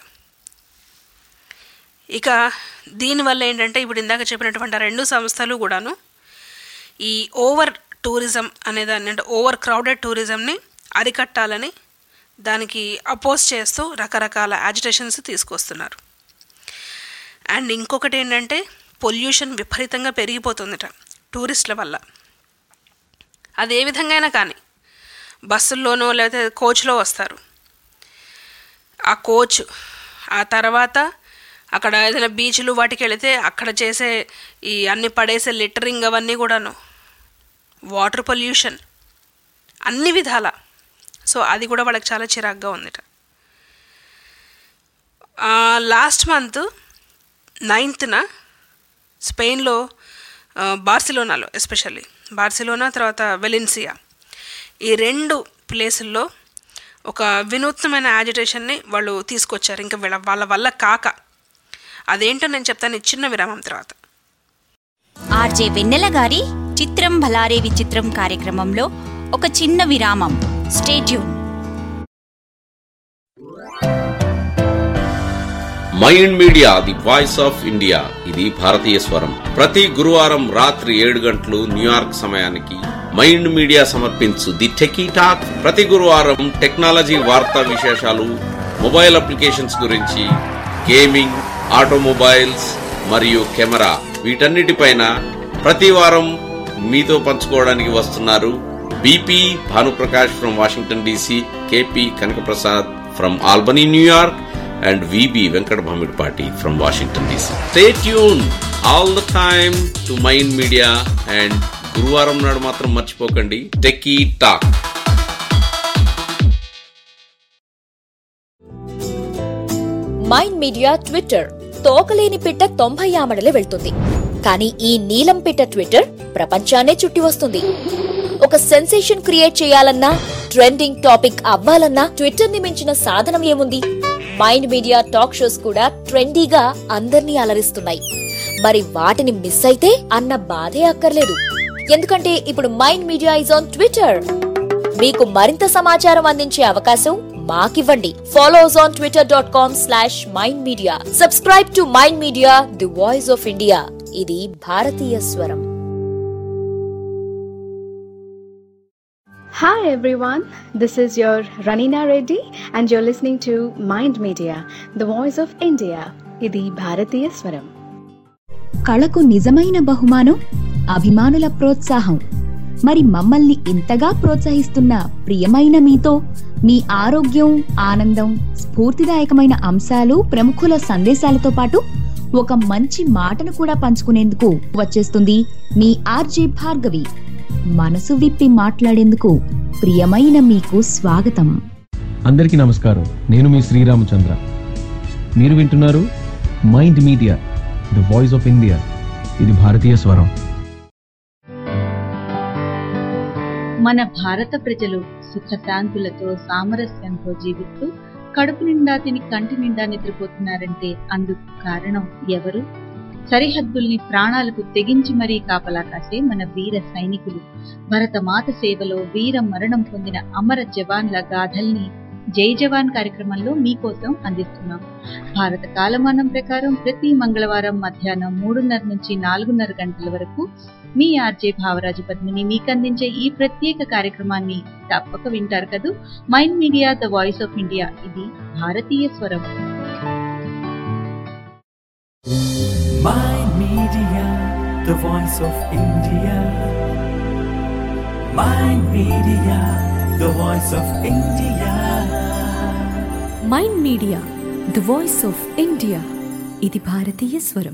ఇక దీనివల్ల ఏంటంటే ఇప్పుడు ఇందాక చెప్పినటువంటి ఆ రెండు సంస్థలు కూడాను ఈ ఓవర్ టూరిజం అనేదాన్ని అంటే ఓవర్ క్రౌడెడ్ టూరిజంని అరికట్టాలని దానికి అపోజ్ చేస్తూ రకరకాల యాజిటేషన్స్ తీసుకొస్తున్నారు అండ్ ఇంకొకటి ఏంటంటే పొల్యూషన్ విపరీతంగా పెరిగిపోతుందట టూరిస్టుల వల్ల అది ఏ విధంగా అయినా కానీ బస్సుల్లోనో లేకపోతే కోచ్లో వస్తారు ఆ కోచ్ ఆ తర్వాత అక్కడ ఏదైనా బీచ్లు వాటికి వెళితే అక్కడ చేసే ఈ అన్ని పడేసే లిటరింగ్ అవన్నీ కూడాను వాటర్ పొల్యూషన్ అన్ని విధాల సో అది కూడా వాళ్ళకి చాలా చిరాగ్గా ఉందిట లాస్ట్ మంత్ నైన్త్న స్పెయిన్లో ఆ, బార్సిలోనాలో ఎస్పెషల్లీ బార్సిలోనా తర్వాత వెలిన్సియా ఈ రెండు ప్లేసుల్లో ఒక వినూత్నమైన యాజిటేషన్ని వాళ్ళు తీసుకొచ్చారు ఇంకా వీళ్ళ వాళ్ళ వల్ల కాక అదేంటో నేను చెప్తాను ఈ చిన్న విరామం తర్వాత ఆర్జే వెన్నెల గారి చిత్రం భలారే విచిత్రం కార్యక్రమంలో ఒక చిన్న విరామం stay tuned Mind media the voice of India ఇది భారతీయ స్వరం ప్రతి గురువారం రాత్రి ఏడు గంటలు న్యూయార్క్ సమయానికి మైండ్ మీడియా సమర్పించు ది టెకీ టాక్ ప్రతి గురువారం టెక్నాలజీ వార్తా విశేషాలు మొబైల్ అప్లికేషన్స్ గురించి గేమింగ్ ఆటోమొబైల్స్ మరియు కెమెరా వీటన్నిటిపైన ప్రతి వారం మీతో పంచుకోవడానికి వస్తున్నారు BP Bhanuprakash from Washington DC KP Kanakaprasad from Albany New York and VB Venkat Bhamidpati from Washington DC. Stay tuned all the time to Mind Media and గురువారం నాడు మాత్రం మర్చిపోకండి techie talk Mind Media Twitter తోకలేని పిట్ట తొంభై ఆమడలే వెళ్తుంది కానీ ఈ నీలం పిట్ట ట్విట్టర్ ప్రపంచాన్నే చుట్టి వస్తుంది ఒక సెన్సేషన్ క్రియేట్ చేయాలన్నా ట్రెండింగ్ టాపిక్ అవ్వాలన్నా ట్విట్టర్ ని మించిన సాధనం ఏముంది మైండ్ మీడియా టాక్ షోస్ కూడా ట్రెండీగా అందర్నీ అలరిస్తున్నాయి మరి వాటిని మిస్ అయితే అన్న బాధే అక్కర్లేదు ఎందుకంటే ఇప్పుడు Mind Media is on Twitter మీకు మరింత సమాచారం అందించే అవకాశం మాకివ్వండి follow us on Twitter dot com slash mind media subscribe to mind media the voice of India ఇది భారతీయ స్వరం Hi everyone, this is your Ranina Reddy and you're listening to Mind Media, the voice of India. ఇది భారతీయ స్వరం కళకు నిజమైన బహుమానం అభిమానుల ప్రోత్సాహం మరి మమ్మల్ని ఇంతగా ప్రోత్సహిస్తున్న ప్రియమైన మీతో మీ ఆరోగ్యం ఆనందం స్ఫూర్తిదాయకమైన అంశాలు ప్రముఖుల సందేశాలతో పాటు ఒక మంచి మాటను కూడా పంచుకునేందుకు వచ్చేస్తుంది మీ ఆర్జే భార్గవి మనసు విప్పి మాట్లాడేందుకు ప్రియమైన మీకు స్వాగతం అందరికీ నమస్కారం నేను మీ శ్రీరామచంద్ర మీరు వింటున్నారు Mind media the voice of India ఇది భారతీయ స్వరం మన భారత ప్రజలు సుఖశాంతులతో సామరస్యంతో జీవిస్తూ కడుపు నిండా తిని కంటి నిండా నిద్రపోతున్నారంటే అందుకు కారణం ఎవరు సరిహద్దుల్ని ప్రాణాలకు తెగించి మరీ కాపలా కాసే మన వీర సైనికులు భరతమాత సేవలో వీర మరణం పొందిన అమర జవాన్ల గాథల్ని జై జవాన్ కార్యక్రమంలో మీకోసం అందిస్తున్నాం భారత కాలమానం ప్రకారం ప్రతి మంగళవారం మధ్యాహ్నం మూడున్నర నుంచి నాలుగున్నర గంటల వరకు మీ ఆర్జే భావరాజు పద్మిని మీకు అందించే ఈ ప్రత్యేక కార్యక్రమాన్ని తప్పక వింటారు కదూ mind media the voice of India ఇది భారతీయ స్వరం Mind Media, the voice of India. Mind Media, the voice of India. Mind media the voice of India ఇది భారతీయ స్వరం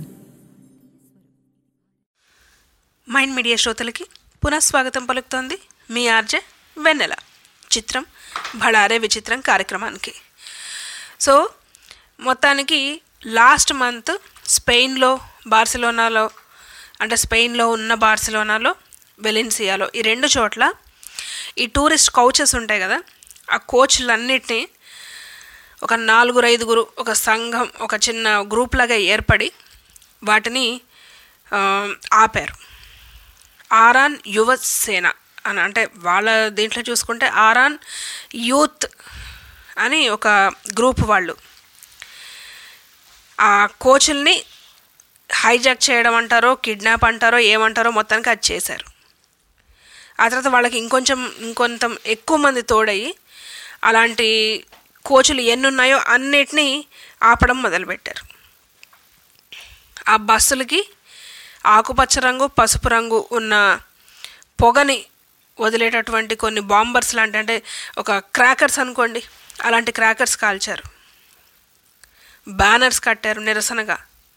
మైండ్ మీడియా శ్రోతలకి పునఃస్వాగతం పలుకుతోంది మీ ఆర్జే వెన్నెల చిత్రం భళారే విచిత్రం కార్యక్రమానికి సో మొత్తానికి లాస్ట్ మంత్ స్పెయిన్లో బార్సిలోనాలో అంటే స్పెయిన్లో ఉన్న బార్సిలోనాలో వెలిన్సియాలో ఈ రెండు చోట్ల ఈ టూరిస్ట్ కౌచెస్ ఉంటాయి కదా ఆ కోచ్లన్నిటినీ ఒక నాలుగురు ఐదుగురు ఒక సంఘం ఒక చిన్న గ్రూప్ లాగా ఏర్పడి వాటిని ఆ, ఆపారు ఆరాన్ యువ సేన అని అంటే వాళ్ళ దీంట్లో చూసుకుంటే ఆరాన్ యూత్ అని ఒక గ్రూప్ వాళ్ళు ఆ కోచ్ల్ని హైజాక్ చేయడం అంటారో కిడ్నాప్ అంటారో ఏమంటారో మొత్తానికి అది చేశారు ఆ తర్వాత వాళ్ళకి ఇంకొంచెం ఇంకొంత ఎక్కువ మంది తోడయి అలాంటి కోచులు ఎన్ని ఉన్నాయో అన్నిటినీ ఆపడం మొదలుపెట్టారు ఆ బస్సులకి ఆకుపచ్చ రంగు పసుపు రంగు ఉన్న పొగని వదిలేటటువంటి కొన్ని బాంబర్స్ లాంటి అంటే ఒక క్రాకర్స్ అనుకోండి అలాంటి క్రాకర్స్ కాల్చారు బ్యానర్స్ కట్టారు నిరసనగా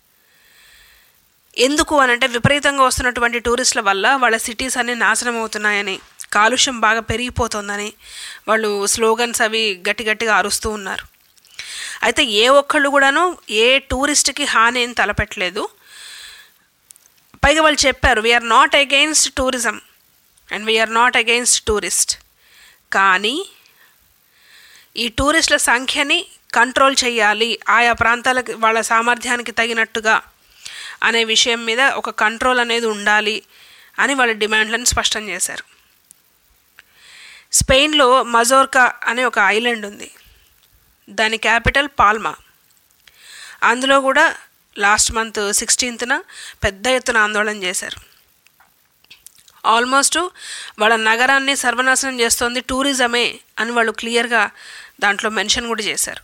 ఎందుకు అని అంటే విపరీతంగా వస్తున్నటువంటి టూరిస్టుల వల్ల వాళ్ళ సిటీస్ అన్నీ నాశనం అవుతున్నాయని కాలుష్యం బాగా పెరిగిపోతుందని వాళ్ళు స్లోగన్స్ అవి గట్టి గట్టిగా అరుస్తూ ఉన్నారు అయితే ఏ ఒక్కళ్ళు కూడాను ఏ టూరిస్ట్కి హాని ఏం తలపెట్టలేదు పైగా వాళ్ళు చెప్పారు we're not against tourism and we're not against tourist కానీ ఈ టూరిస్టుల సంఖ్యని కంట్రోల్ చేయాలి ఆయా ప్రాంతాలకి వాళ్ళ సామర్థ్యానికి తగినట్టుగా అనే విషయం మీద ఒక కంట్రోల్ అనేది ఉండాలి అని వాళ్ళ డిమాండ్లను స్పష్టం చేశారు స్పెయిన్లో మజోర్కా అనే ఒక ఐలాండ్ ఉంది దాని క్యాపిటల్ పాల్మా అందులో కూడా లాస్ట్ మంత్ సిక్స్టీన్త్న పెద్ద ఎత్తున ఆందోళన చేశారు ఆల్మోస్ట్ వాళ్ళ నగరాన్ని సర్వనాశనం చేస్తోంది టూరిజమే అని వాళ్ళు క్లియర్గా దాంట్లో మెన్షన్ కూడా చేశారు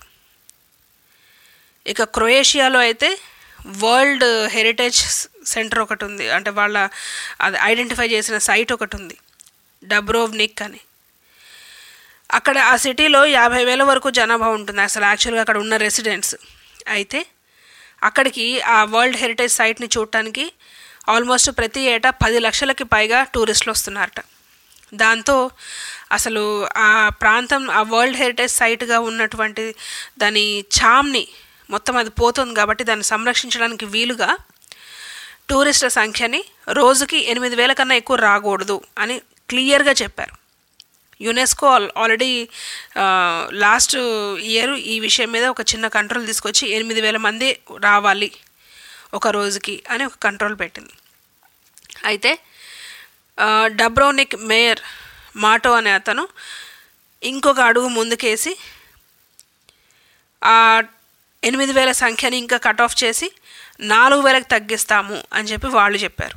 ఇక క్రొయేషియాలో అయితే వరల్డ్ హెరిటేజ్ సెంటర్ ఒకటి ఉంది అంటే వాళ్ళ అది ఐడెంటిఫై చేసిన సైట్ ఒకటి ఉంది డబ్రోవ్నిక్ అని అక్కడ ఆ సిటీలో యాభై వేల వరకు జనాభా ఉంటుంది అసలు యాక్చువల్గా అక్కడ ఉన్న రెసిడెంట్స్ అయితే అక్కడికి ఆ వరల్డ్ హెరిటేజ్ సైట్ని చూడటానికి ఆల్మోస్ట్ ప్రతి ఏటా పది లక్షలకి పైగా టూరిస్టులు వస్తున్నారట దాంతో అసలు ఆ ప్రాంతం ఆ వరల్డ్ హెరిటేజ్ సైట్గా ఉన్నటువంటి దాని చామ్ని మొత్తం అది పోతుంది కాబట్టి దాన్ని సంరక్షించడానికి వీలుగా టూరిస్టుల సంఖ్యని రోజుకి ఎనిమిది వేల కన్నా ఎక్కువ రాకూడదు అని క్లియర్గా చెప్పారు UNESCO all already last year ఈ విషయం మీద ఒక చిన్న కంట్రోల్ తీసుకొచ్చి ఎనిమిది వేల మంది రావాలి ఒక రోజుకి అని ఒక కంట్రోల్ పెట్టింది అయితే డబ్రోనిక్ మేయర్ మాటో అనే అతను ఇంకొక అడుగు ముందుకేసి ఆ ఎనిమిది వేల సంఖ్యని ఇంకా కట్ ఆఫ్ చేసి నాలుగు వేలకు తగ్గిస్తాము అని చెప్పి వాళ్ళు చెప్పారు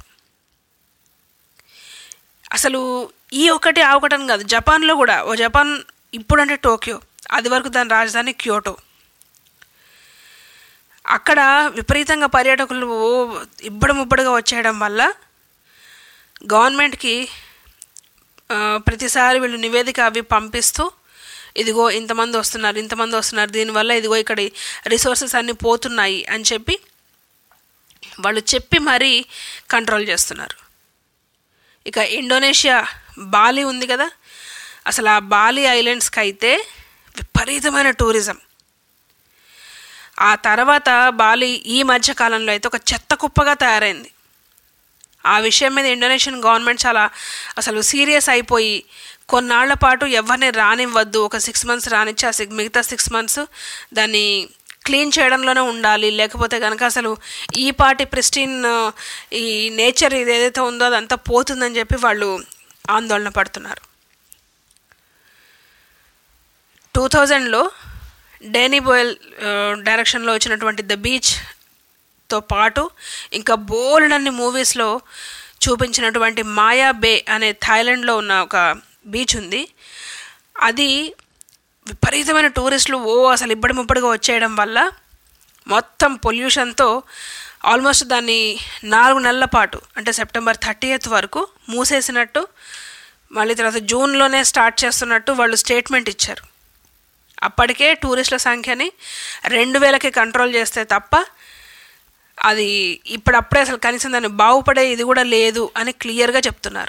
అసలు ఈ ఒకటి ఆ ఒకటి అని కాదు జపాన్లో కూడా ఓ జపాన్ ఇప్పుడంటే టోక్యో అది వరకు దాని రాజధాని క్యోటో అక్కడ విపరీతంగా పర్యాటకులు ఓ ఇబ్బడి ముబ్బడిగా వచ్చేయడం వల్ల గవర్నమెంట్కి ప్రతిసారి వీళ్ళు నివేదిక అవి పంపిస్తూ ఇదిగో ఇంతమంది వస్తున్నారు ఇంతమంది వస్తున్నారు దీనివల్ల ఇదిగో ఇక్కడ రిసోర్సెస్ అన్నీ పోతున్నాయి అని చెప్పి వాళ్ళు చెప్పి మరీ కంట్రోల్ చేస్తున్నారు ఇక ఇండోనేషియా బాలి ఉంది కదా అసలు ఆ బాలి ఐలాండ్స్కి అయితే విపరీతమైన టూరిజం ఆ తర్వాత బాలి ఈ మధ్య కాలంలో అయితే ఒక చెత్త కుప్పగా తయారైంది ఆ విషయం మీద ఇండోనేషియన్ గవర్నమెంట్ చాలా అసలు సీరియస్ అయిపోయి కొన్నాళ్ల పాటు ఎవరిని రానివ్వద్దు ఒక సిక్స్ మంత్స్ రానిచ్చి ఆ సిక్ మిగతా సిక్స్ మంత్స్ దాన్ని క్లీన్ చేయడంలోనే ఉండాలి లేకపోతే కనుక అసలు ఈ పాటి ప్రిస్టిన్ ఈ నేచర్ ఇది ఏదైతే ఉందో అదంతా పోతుందని చెప్పి వాళ్ళు ఆందోళన పడుతున్నారు టూ థౌజండ్లో డేనీ బోయల్ డైరెక్షన్లో వచ్చినటువంటి ద బీచ్తో పాటు ఇంకా బోల్డ్ అన్ని మూవీస్లో చూపించినటువంటి మాయా బే అనే థాయిలాండ్లో ఉన్న ఒక బీచ్ ఉంది అది విపరీతమైన టూరిస్టులు ఓ అసలు ఇబ్బడి ముబ్బడిగా వచ్చేయడం వల్ల మొత్తం పొల్యూషన్తో ఆల్మోస్ట్ దాన్ని నాలుగు నెలల పాటు అంటే సెప్టెంబర్ థర్టీయత్ వరకు మూసేసినట్టు మళ్ళీ తర్వాత జూన్లోనే స్టార్ట్ చేస్తున్నట్టు వాళ్ళు స్టేట్మెంట్ ఇచ్చారు అప్పటికే టూరిస్టుల సంఖ్యని రెండు వేలకి కంట్రోల్ చేస్తే తప్ప అది ఇప్పుడప్పుడే అసలు కనీసం దాన్ని బాగుపడే ఇది కూడా లేదు అని క్లియర్గా చెప్తున్నారు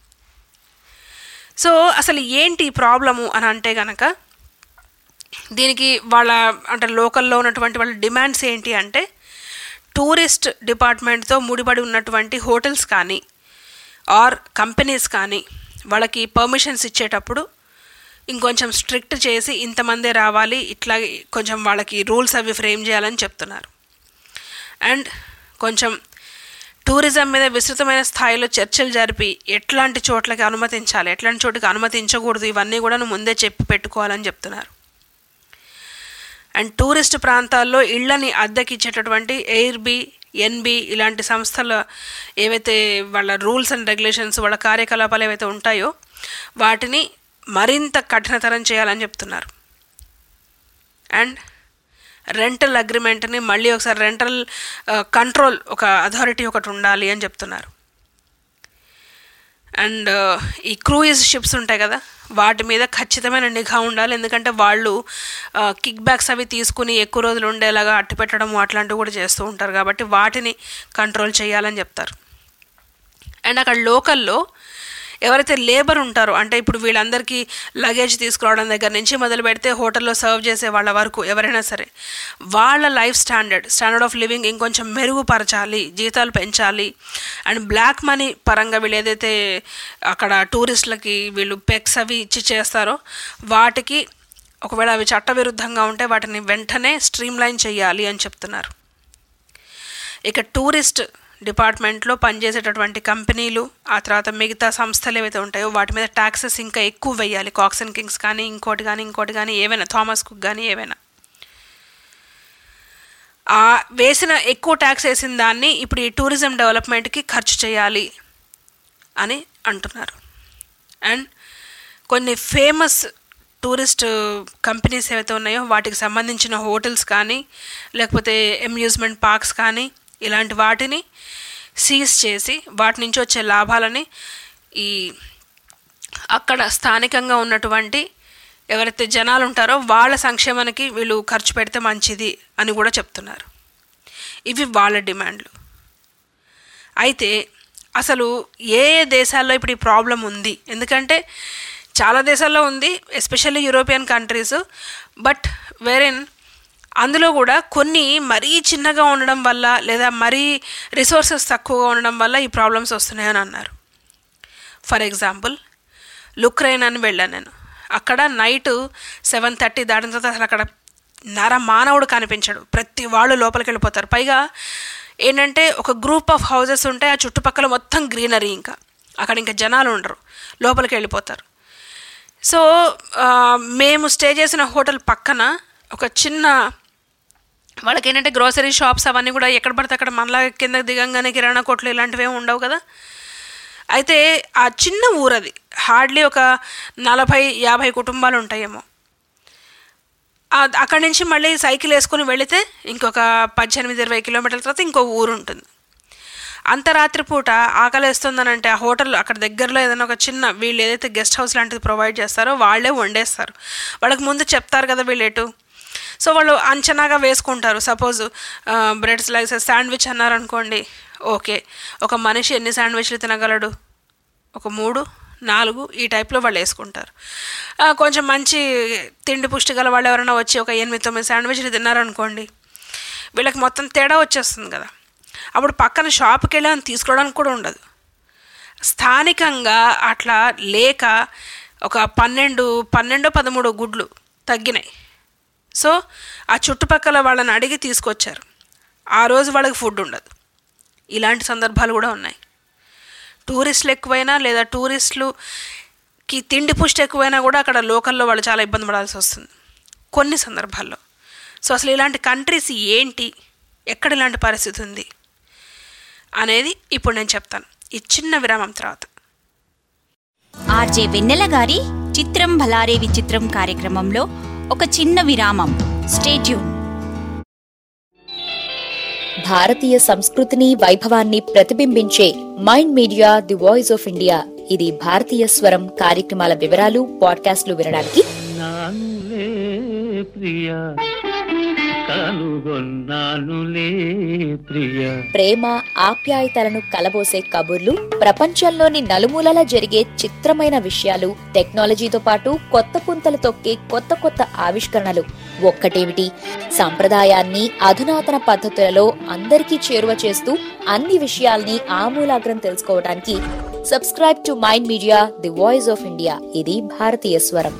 సో అసలు ఏంటి ప్రాబ్లము అని అంటే గనక దీనికి వాళ్ళ అంటే లోకల్లో ఉన్నటువంటి వాళ్ళ డిమాండ్స్ ఏంటి అంటే టూరిస్ట్ డిపార్ట్మెంట్తో ముడిపడి ఉన్నటువంటి హోటల్స్ కానీ ఆర్ కంపెనీస్ కానీ వాళ్ళకి పర్మిషన్స్ ఇచ్చేటప్పుడు ఇంకొంచెం స్ట్రిక్ట్ చేసి ఇంతమందే రావాలి ఇట్లా కొంచెం వాళ్ళకి రూల్స్ అవి ఫ్రేమ్ చేయాలని చెప్తున్నారు అండ్ కొంచెం టూరిజం మీద విస్తృతమైన స్థాయిలో చర్చలు జరిపి ఎట్లాంటి చోట్లకి అనుమతించాలి ఎట్లాంటి చోటుకి అనుమతించకూడదు ఇవన్నీ కూడా ముందే చెప్పి పెట్టుకోవాలని చెప్తున్నారు అండ్ టూరిస్ట్ ప్రాంతాల్లో ఇళ్ళని అద్దెకిచ్చేటటువంటి ఎయిర్ బి ఎన్బి ఇలాంటి సంస్థల ఏవైతే వాళ్ళ రూల్స్ అండ్ రెగ్యులేషన్స్ వాళ్ళ కార్యకలాపాలు ఏవైతే ఉంటాయో వాటిని మరింత కఠినతరం చేయాలని చెప్తున్నారు అండ్ రెంటల్ అగ్రిమెంట్ని మళ్ళీ ఒకసారి రెంటల్ కంట్రోల్ ఒక అథారిటీ ఒకటి ఉండాలి అని చెప్తున్నారు అండ్ ఈ క్రూయిజ్ షిప్స్ ఉంటాయి కదా వాటి మీద ఖచ్చితమైన నిఘా ఉండాలి ఎందుకంటే వాళ్ళు కిక్ బ్యాక్స్ అవి తీసుకుని ఎక్కువ రోజులు ఉండేలాగా అట్టి పెట్టడం అట్లాంటివి కూడా చేస్తూ ఉంటారు కాబట్టి వాటిని కంట్రోల్ చేయాలని చెప్తారు అండ్ అక్కడ లోకల్లో ఎవరైతే లేబర్ ఉంటారో అంటే ఇప్పుడు వీళ్ళందరికీ లగేజ్ తీసుకురావడం దగ్గర నుంచి మొదలు పెడితే హోటల్లో సర్వ్ చేసే వాళ్ళ వరకు ఎవరైనా సరే వాళ్ళ life standard standard of living ఇంకొంచెం మెరుగుపరచాలి జీతాలు పెంచాలి అండ్ బ్లాక్ మనీ పరంగా వీళ్ళు ఏదైతే అక్కడ టూరిస్టులకి వీళ్ళు పెక్స్ అవి ఇచ్చి చేస్తారో వాటికి ఒకవేళ అవి చట్టవిరుద్ధంగా ఉంటే వాటిని వెంటనే స్ట్రీమ్ లైన్ చేయాలి అని చెప్తున్నారు ఇక టూరిస్ట్ డిపార్ట్మెంట్లో పనిచేసేటటువంటి కంపెనీలు ఆ తర్వాత మిగతా సంస్థలు ఏవైతే ఉంటాయో వాటి మీద ట్యాక్సెస్ ఇంకా ఎక్కువ వేయాలి కాక్స్ అండ్ కింగ్స్ కానీ ఇంకోటి కానీ ఇంకోటి కానీ ఏవైనా థామస్ కుక్ కానీ ఏవైనా ఆ వేసిన ఎక్కువ ట్యాక్స్ వేసిన దాన్ని ఇప్పుడు ఈ టూరిజం డెవలప్మెంట్కి ఖర్చు చేయాలి అని అంటున్నారు అండ్ కొన్ని ఫేమస్ టూరిస్ట్ కంపెనీస్ ఏవైతే ఉన్నాయో వాటికి సంబంధించిన హోటల్స్ కానీ లేకపోతే అమ్యూజ్మెంట్ పార్క్స్ కానీ ఇలాంటి వాటిని సీజ్ చేసి వాటి నుంచి వచ్చే లాభాలని ఈ అక్కడ స్థానికంగా ఉన్నటువంటి ఎవరైతే జనాలు ఉంటారో వాళ్ళ సంక్షేమానికి వీళ్ళు ఖర్చు పెడితే మంచిది అని కూడా చెప్తున్నారు ఇవి వాళ్ళ డిమాండ్లు అయితే అసలు ఏ ఏ దేశాల్లో ఇప్పుడు ఈ ప్రాబ్లం ఉంది ఎందుకంటే చాలా దేశాల్లో ఉంది ఎస్పెషల్లీ యూరోపియన్ కంట్రీస్ బట్ వెరెన్ అందులో కూడా కొన్ని మరీ చిన్నగా ఉండడం వల్ల లేదా మరీ రిసోర్సెస్ తక్కువగా ఉండడం వల్ల ఈ ప్రాబ్లమ్స్ వస్తున్నాయని అన్నారు ఫర్ ఎగ్జాంపుల్ లుక్రైన్ అని వెళ్ళాను నేను అక్కడ నైట్ సెవెన్ థర్టీ దాటిన తర్వాత అసలు అక్కడ నర మానవుడు కనిపించడు ప్రతి వాళ్ళు లోపలికి వెళ్ళిపోతారు పైగా ఏంటంటే ఒక గ్రూప్ ఆఫ్ హౌసెస్ ఉంటాయి ఆ చుట్టుపక్కల మొత్తం గ్రీనరీ ఇంకా అక్కడ ఇంకా జనాలు ఉండరు లోపలికి వెళ్ళిపోతారు సో మేము స్టే చేసిన హోటల్ పక్కన ఒక చిన్న వాళ్ళకి ఏంటంటే గ్రోసరీ షాప్స్ అవన్నీ కూడా ఎక్కడ పడితే అక్కడ మనలా కింద దిగంగానే కిరాణా కొట్లు ఇలాంటివి ఏమి ఉండవు కదా అయితే ఆ చిన్న ఊరది హార్డ్లీ ఒక నలభై యాభై కుటుంబాలు ఉంటాయేమో అక్కడి నుంచి మళ్ళీ సైకిల్ వేసుకొని వెళితే ఇంకొక పద్దెనిమిది ఇరవై కిలోమీటర్ల తర్వాత ఇంకో ఊరు ఉంటుంది అంత రాత్రిపూట ఆకలిస్తుందనంటే ఆ హోటల్ అక్కడ దగ్గరలో ఏదైనా ఒక చిన్న వీళ్ళు ఏదైతే గెస్ట్ హౌస్ లాంటిది ప్రొవైడ్ చేస్తారో వాళ్ళే వండేస్తారు వాళ్ళకి ముందు చెప్తారు కదా వీళ్ళేటు సో వాళ్ళు అంచనాగా వేసుకుంటారు సపోజ్ బ్రెడ్ స్లైసెస్ శాండ్విచ్ అన్నారనుకోండి ఓకే ఒక మనిషి ఎన్ని శాండ్విచ్లు తినగలడు ఒక మూడు నాలుగు ఈ టైప్లో వాళ్ళు వేసుకుంటారు కొంచెం మంచి తిండి పుష్టి గల వాళ్ళు ఎవరైనా వచ్చి ఒక ఎనిమిది తొమ్మిది శాండ్విచ్లు తిన్నారనుకోండి వీళ్ళకి మొత్తం తేడా వచ్చేస్తుంది కదా అప్పుడు పక్కన షాప్కి వెళ్ళి అని తీసుకోవడానికి కూడా ఉండదు స్థానికంగా అట్లా లేక ఒక పన్నెండు పన్నెండు పదమూడు గుడ్లు తగ్గినాయి సో ఆ చుట్టుపక్కల వాళ్ళని అడిగి తీసుకొచ్చారు ఆ రోజు వాళ్ళకి ఫుడ్ ఉండదు ఇలాంటి సందర్భాలు కూడా ఉన్నాయి టూరిస్టులు ఎక్కువైనా లేదా టూరిస్టులుకి తిండి పుష్టి ఎక్కువైనా కూడా అక్కడ లోకల్లో వాళ్ళు చాలా ఇబ్బంది పడాల్సి వస్తుంది కొన్ని సందర్భాల్లో సో అసలు ఇలాంటి కంట్రీస్ ఏంటి ఎక్కడ ఇలాంటి పరిస్థితి ఉంది అనేది ఇప్పుడు నేను చెప్తాను ఈ చిన్న విరామం తర్వాత ఆర్జే వెన్నెల గారి చిత్రం భలారే విచిత్రం కార్యక్రమంలో ఒక చిన్న విరామం స్టేట్యూన్ భారతీయ సంస్కృతిని వైభవాన్ని ప్రతిబింబించే Mind media the voice of India ఇది భారతీయ స్వరం కార్యక్రమాల వివరాలు పాడ్కాస్ట్లు వినడానికి నానులే ప్రియ కనుగొన్నానులే ప్రియ ప్రేమ ఆప్యాయతలను కలబోసే కబుర్లు ప్రపంచంలోని నలుమూలలా జరిగే చిత్రమైన విషయాలు టెక్నాలజీతో పాటు కొత్త పుంతలు తొక్కే కొత్త కొత్త ఆవిష్కరణలు ఒక్కటేమిటి సంప్రదాయాన్ని అధునాతన పద్ధతులలో అందరికీ చేరువ చేస్తూ అన్ని విషయాల్ని ఆమూలాగ్రం తెలుసుకోవడానికి subscribe to mind media the voice of India ఇది భారతీయ స్వరం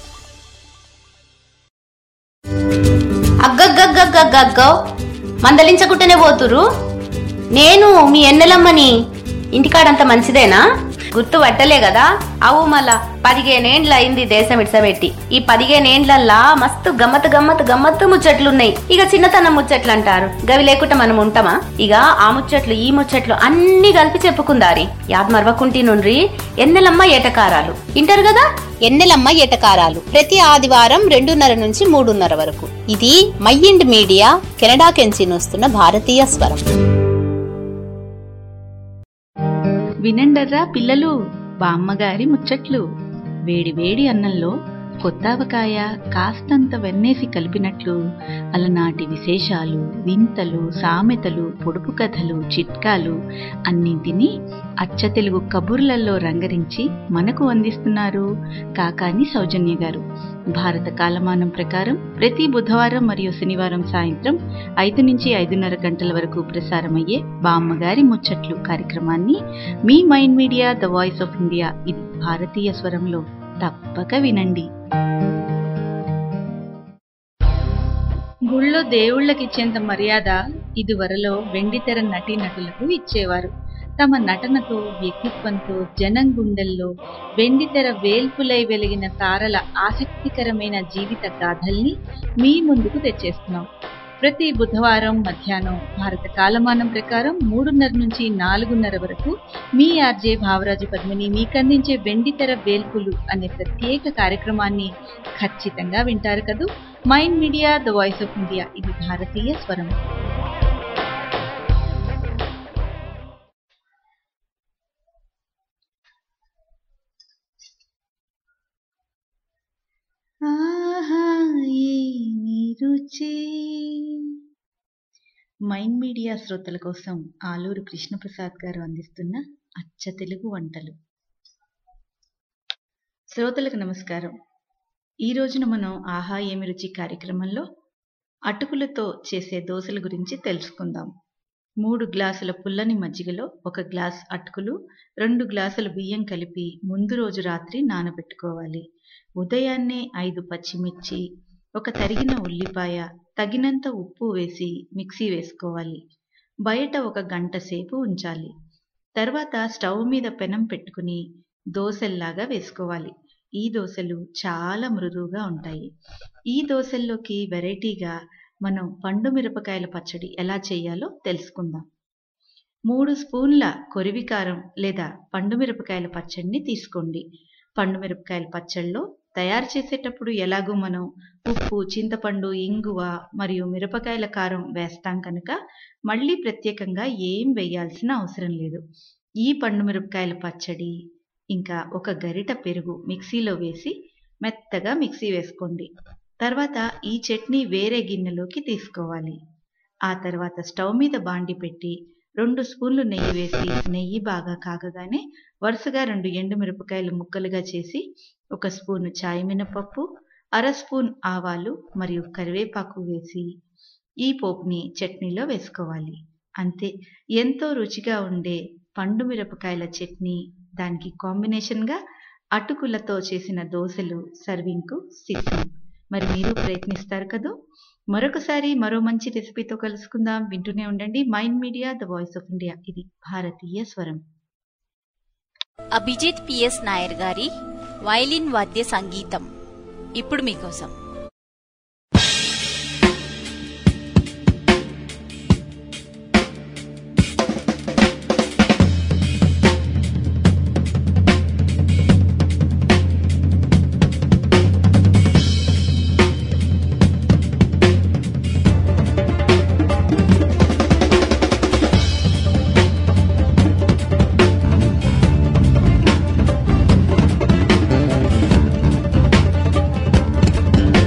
అగ్గగ్గగ్గగ్గగ్గో మందలించకుంటేనే పోతురు నేను మీ ఎన్నెలమ్మని ఇంటికాడంత మంచిదేనా గుర్తు పట్టలే కదా అవు మళ్ళా పదిహేనేండ్ల అయింది దేశం ఇడ్సబెట్టి ఈ పదిహేనేండ్లల్లా మస్తు గమ్మత్ గమ్మత్ గమ్మత్తు ముచ్చట్లున్నాయి ఇక చిన్నతనం ముచ్చట్లు అంటారు గవి లేకుండా మనం ఉంటామా ఇక ఆ ముచ్చట్లు ఈ ముచ్చట్లు అన్ని కలిపి చెప్పుకుందారి యాద్ మరవకుంటి నుండ్రి ఎన్నెలమ్మ ఏటకారాలు ఇంటారు కదా ఎన్నెలమ్మ ఎటకారాలు ప్రతి ఆదివారం రెండున్నర నుంచి మూడున్నర వరకు ఇది మైండ్ మీడియా కెనడా కెంచి వస్తున్న భారతీయ స్వరం వినండర్రా పిల్లలు బామ్మగారి ముచ్చట్లు వేడి వేడి అన్నంలో కొత్తావకాయ కాస్తంత వెన్నేసి కలిపినట్లు అలనాటి విశేషాలు వింతలు సామెతలు పొడుపు కథలు చిట్కాలు అన్నింటినీ అచ్చ తెలుగు కబుర్లలో రంగరించి మనకు అందిస్తున్నారు కాకాని సౌజన్య గారు భారత కాలమానం ప్రకారం ప్రతి బుధవారం మరియు శనివారం సాయంత్రం ఐదు నుంచి ఐదున్నర గంటల వరకు ప్రసారమయ్యే బామ్మగారి ముచ్చట్లు కార్యక్రమాన్ని మీ Mind media the voice of India ఇది భారతీయ స్వరంలో తప్పక వినండి గుళ్ళో దేవుళ్ళకిచ్చేంత మర్యాద ఇదివరలో వెండితెర నటీనటులకు ఇచ్చేవారు తమ నటనతో వ్యక్తిత్వంతో జనం గుండెల్లో వెండితెర వేల్పులై వెలిగిన తారల ఆసక్తికరమైన జీవిత గాథల్ని మీ ముందుకు తెచ్చేస్తున్నాం ప్రతి బుధవారం మధ్యాహ్నం భారత కాలమానం ప్రకారం మూడున్నర నుంచి నాలుగున్నర వరకు మీ ఆర్జే భావరాజు పద్మిని మీకందించే వెండితెర వేల్పులు అనే ప్రత్యేక కార్యక్రమాన్ని ఖచ్చితంగా వింటారు కదూ mind media the voice of India ఇది భారతీయ స్వరం ఆహా ఏమి రుచి మైండ్ మీడియా శ్రోతల కోసం ఆలూరు కృష్ణప్రసాద్ గారు అందిస్తున్న అచ్చ తెలుగు వంటలు శ్రోతలకు నమస్కారం ఈ రోజున మనం ఆహా ఏమి రుచి కార్యక్రమంలో అటుకులతో చేసే దోశల గురించి తెలుసుకుందాం మూడు గ్లాసుల పుల్లని మజ్జిగలో ఒక గ్లాస్ అటుకులు రెండు గ్లాసుల బియ్యం కలిపి ముందు రోజు రాత్రి నానబెట్టుకోవాలి ఉదయాన్నే ఐదు పచ్చిమిర్చి ఒక తరిగిన ఉల్లిపాయ తగినంత ఉప్పు వేసి మిక్సీ వేసుకోవాలి బయట ఒక గంట సేపు ఉంచాలి తర్వాత స్టవ్ మీద పెనం పెట్టుకుని దోశల్లాగా వేసుకోవాలి ఈ దోశలు చాలా మృదువుగా ఉంటాయి ఈ దోశల్లోకి వెరైటీగా మనం పండు మిరపకాయల పచ్చడి ఎలా చేయాలో తెలుసుకుందాం మూడు స్పూన్ల కొరివికారం లేదా పండు మిరపకాయల పచ్చడిని తీసుకోండి పండు మిరపకాయల పచ్చడిలో తయారు చేసేటప్పుడు ఎలాగో మనం ఉప్పు చింతపండు ఇంగువ మరియు మిరపకాయల కారం వేస్తాం కనుక మళ్ళీ ప్రత్యేకంగా ఏం వేయాల్సిన అవసరం లేదు ఈ పండు మిరపకాయల పచ్చడి ఇంకా ఒక గరిట పెరుగు మిక్సీలో వేసి మెత్తగా మిక్సీ వేసుకోండి తర్వాత ఈ చట్నీ వేరే గిన్నెలోకి తీసుకోవాలి ఆ తర్వాత స్టవ్ మీద బాండి పెట్టి రెండు స్పూన్లు నెయ్యి వేసి నెయ్యి బాగా కాగగానే వరుసగా రెండు ఎండు మిరపకాయలు ముక్కలుగా చేసి ఒక స్పూను చాయ్ మినపప్పు అర స్పూన్ ఆవాలు మరియు కరివేపాకు వేసి ఈ పోపుని చట్నీలో వేసుకోవాలి అంతే ఎంతో రుచిగా ఉండే పండు మిరపకాయల చట్నీ దానికి కాంబినేషన్గా అటుకులతో చేసిన దోశలు సర్వింగ్కు సిద్ధం మరి మీరు ప్రయత్నిస్తారు కదూ మరొకసారి మరో మంచి రెసిపీతో కలుసుకుందాం వింటూనే ఉండండి mind media the voice of India ఇది భారతీయ స్వరం అభిజిత్ పిఎస్ నాయర్ గారి వైలిన్ వాద్య సంగీతం ఇప్పుడు మీకోసం thank you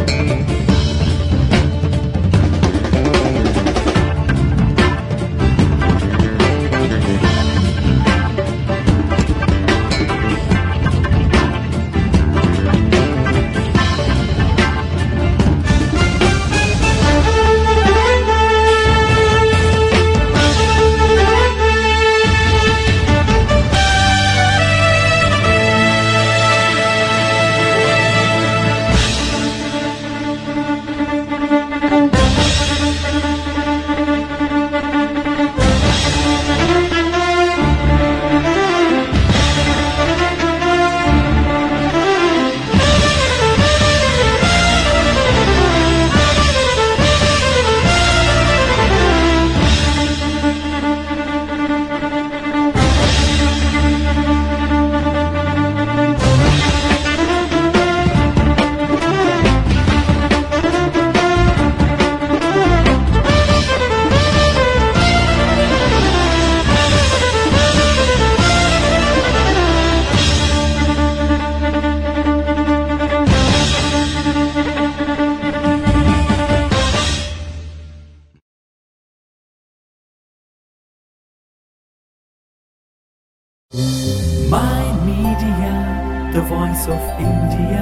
voice of India.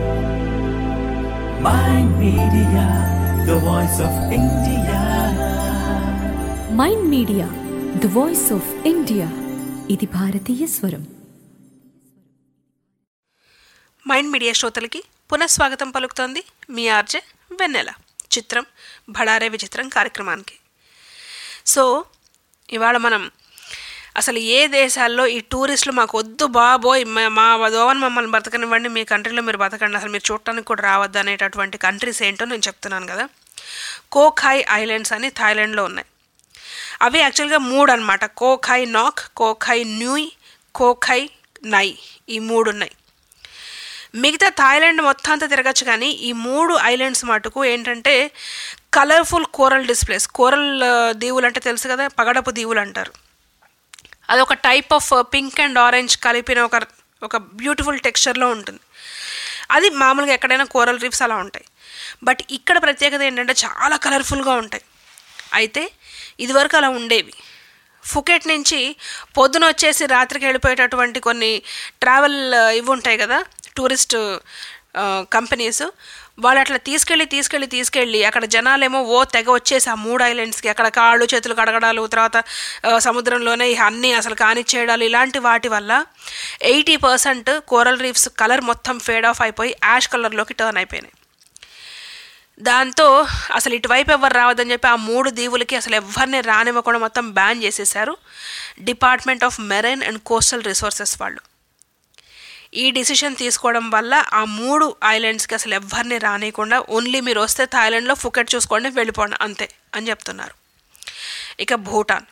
Mind Media, the voice of India. Mind media the voice of India ఇది భారతీయ స్వరం మైండ్ మీడియా శ్రోతలకి పునఃస్వాగతం పలుకుతోంది మీ ఆర్జే వెన్నెల చిత్రం భడారే విచిత్రం కార్యక్రమానికి సో ఇవాళ మనం అసలు ఏ దేశాల్లో ఈ టూరిస్టులు మాకు వద్దు బాబోయ్ మా- మా దోవన్ మమ్మల్ని బతకనివ్వండి మీ కంట్రీలో మీరు బతకండి అసలు మీరు చూడటానికి కూడా రావద్దు అనేటటువంటి కంట్రీస్ ఏంటో నేను చెప్తున్నాను కదా కోఖాయ్ ఐలాండ్స్ అని థాయిలాండ్లో ఉన్నాయి అవి యాక్చువల్గా మూడు అనమాట కోఖై నాక్ కోఖై న్యూయ్ కోఖై నై ఈ మూడు ఉన్నాయి మిగతా థాయిలాండ్ మొత్తం అంతా తిరగచ్చు కానీ ఈ మూడు ఐలాండ్స్ మటుకు ఏంటంటే కలర్ఫుల్ కోరల్ డిస్ప్లేస్ కోరల్ దీవులు అంటే తెలుసు కదా పగడపు దీవులు అంటారు అదొక type of pink and orange కలిపిన ఒక ఒక బ్యూటిఫుల్ టెక్స్చర్లో ఉంటుంది అది మామూలుగా ఎక్కడైనా కోరల్ రీఫ్స్ అలా ఉంటాయి బట్ ఇక్కడ ప్రత్యేకత ఏంటంటే చాలా కలర్ఫుల్గా ఉంటాయి అయితే ఇదివరకు అలా ఉండేవి ఫుకెట్ నుంచి పొద్దున వచ్చేసి రాత్రికి వెళ్ళిపోయేటటువంటి కొన్ని ట్రావెల్ ఇవి ఉంటాయి కదా టూరిస్ట్ కంపెనీస్ వాళ్ళు అట్లా తీసుకెళ్ళి తీసుకెళ్ళి తీసుకెళ్ళి అక్కడ జనాలేమో ఓ తెగ వచ్చేసి ఆ మూడు ఐలాండ్స్కి అక్కడ కాళ్ళు చేతులు కడగడాలు తర్వాత ఆ, సముద్రంలోనే ఈ అన్నీ అసలు కానిచ్చేయడాలు ఇలాంటి వాటి వల్ల eighty percent coral reefs colour మొత్తం ఫేడ్ ఆఫ్ అయిపోయి యాష్ కలర్లోకి టర్న్ అయిపోయినాయి దాంతో అసలు ఇటువైపు ఎవరు రావద్దని చెప్పి ఆ మూడు దీవులకి అసలు ఎవరిని రానివ్వకుండా మొత్తం బ్యాన్ చేసేసారు department of marine and coastal resources వాళ్ళు ఈ డిసిషన్ తీసుకోవడం వల్ల ఆ మూడు ఐలాండ్స్కి అసలు ఎవరిని రానియకుండా ఓన్లీ మీరు వస్తే థాయిలాండ్లో ఫుకెట్ చూసుకోండి వెళ్ళిపోండి అంతే అని చెప్తున్నారు ఇక భూటాన్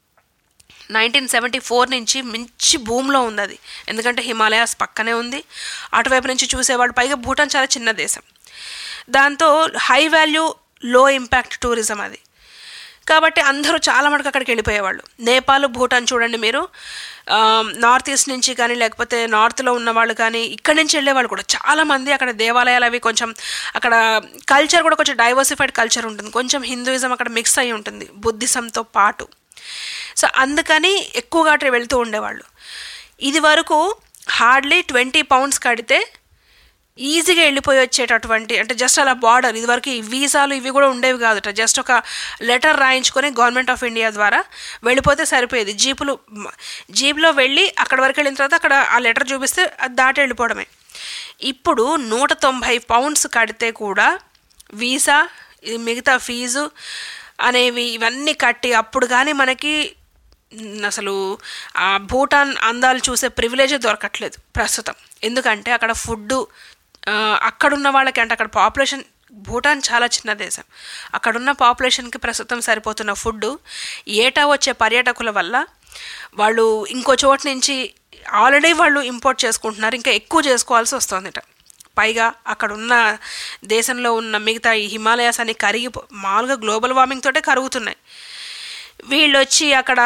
నైన్టీన్ సెవెంటీ ఫోర్ నుంచి మంచి భూమిలో ఉంది అది ఎందుకంటే హిమాలయాస్ పక్కనే ఉంది అటువైపు నుంచి చూసేవాడు పైగా భూటాన్ చాలా చిన్న దేశం దాంతో high value low impact tourism అది కాబట్టి అందరూ చాలా మటుకు అక్కడికి వెళ్ళిపోయేవాళ్ళు నేపాల్ భూటాన్ చూడండి మీరు ఆ, నార్త్ ఈస్ట్ నుంచి కానీ లేకపోతే నార్త్లో ఉన్న వాళ్ళు కానీ ఇక్కడి నుంచి వెళ్ళేవాళ్ళు కూడా చాలామంది అక్కడ దేవాలయాలు అవి కొంచెం అక్కడ కల్చర్ కూడా కొంచెం డైవర్సిఫైడ్ కల్చర్ ఉంటుంది కొంచెం హిందూయిజం అక్కడ మిక్స్ అయి ఉంటుంది బుద్ధిజంతో పాటు సో అందుకని ఎక్కువగా అటు వెళ్తూ ఉండేవాళ్ళు ఇది వరకు హార్డ్లీ ట్వంటీ పౌండ్స్ కడితే ఈజీగా వెళ్ళిపోయి వచ్చేటటువంటి అంటే జస్ట్ అలా బార్డర్ ఇదివరకు ఈ వీసాలు ఇవి కూడా ఉండేవి కాదుట జస్ట్ ఒక లెటర్ రాయించుకొని గవర్నమెంట్ ఆఫ్ ఇండియా ద్వారా వెళ్ళిపోతే సరిపోయేది జీపులు మ- జీప్లో వెళ్ళి అక్కడ వరకు వెళ్ళిన తర్వాత అక్కడ ఆ లెటర్ చూపిస్తే అది దాటి వెళ్ళిపోవడమే ఇప్పుడు నూట తొంభై పౌండ్స్ కడితే కూడా వీసా ఇది మిగతా ఫీజు అనేవి ఇవన్నీ కట్టి అప్పుడు కానీ మనకి మ్, అసలు ఆ భూటాన్ అందాలు చూసే ప్రివిలేజే దొరకట్లేదు ప్రస్తుతం ఎందుకంటే అక్కడ ఫుడ్ అక్కడున్న వాళ్ళకి అంటే అక్కడ పాపులేషన్ భూటాన్ చాలా చిన్న దేశం అక్కడున్న పాపులేషన్కి ప్రస్తుతం సరిపోతున్న ఫుడ్ ఏటా వచ్చే పర్యాటకుల వల్ల వాళ్ళు ఇంకో చోటు నుంచి ఆల్రెడీ వాళ్ళు ఇంపోర్ట్ చేసుకుంటున్నారు ఇంకా ఎక్కువ చేసుకోవాల్సి వస్తుందిట పైగా అక్కడ ఉన్న దేశంలో ఉన్న మిగతా ఈ హిమాలయాస్ అన్ని కరిగి మామూలుగా గ్లోబల్ వార్మింగ్ తోటే కరుగుతున్నాయి వీళ్ళు వచ్చి అక్కడ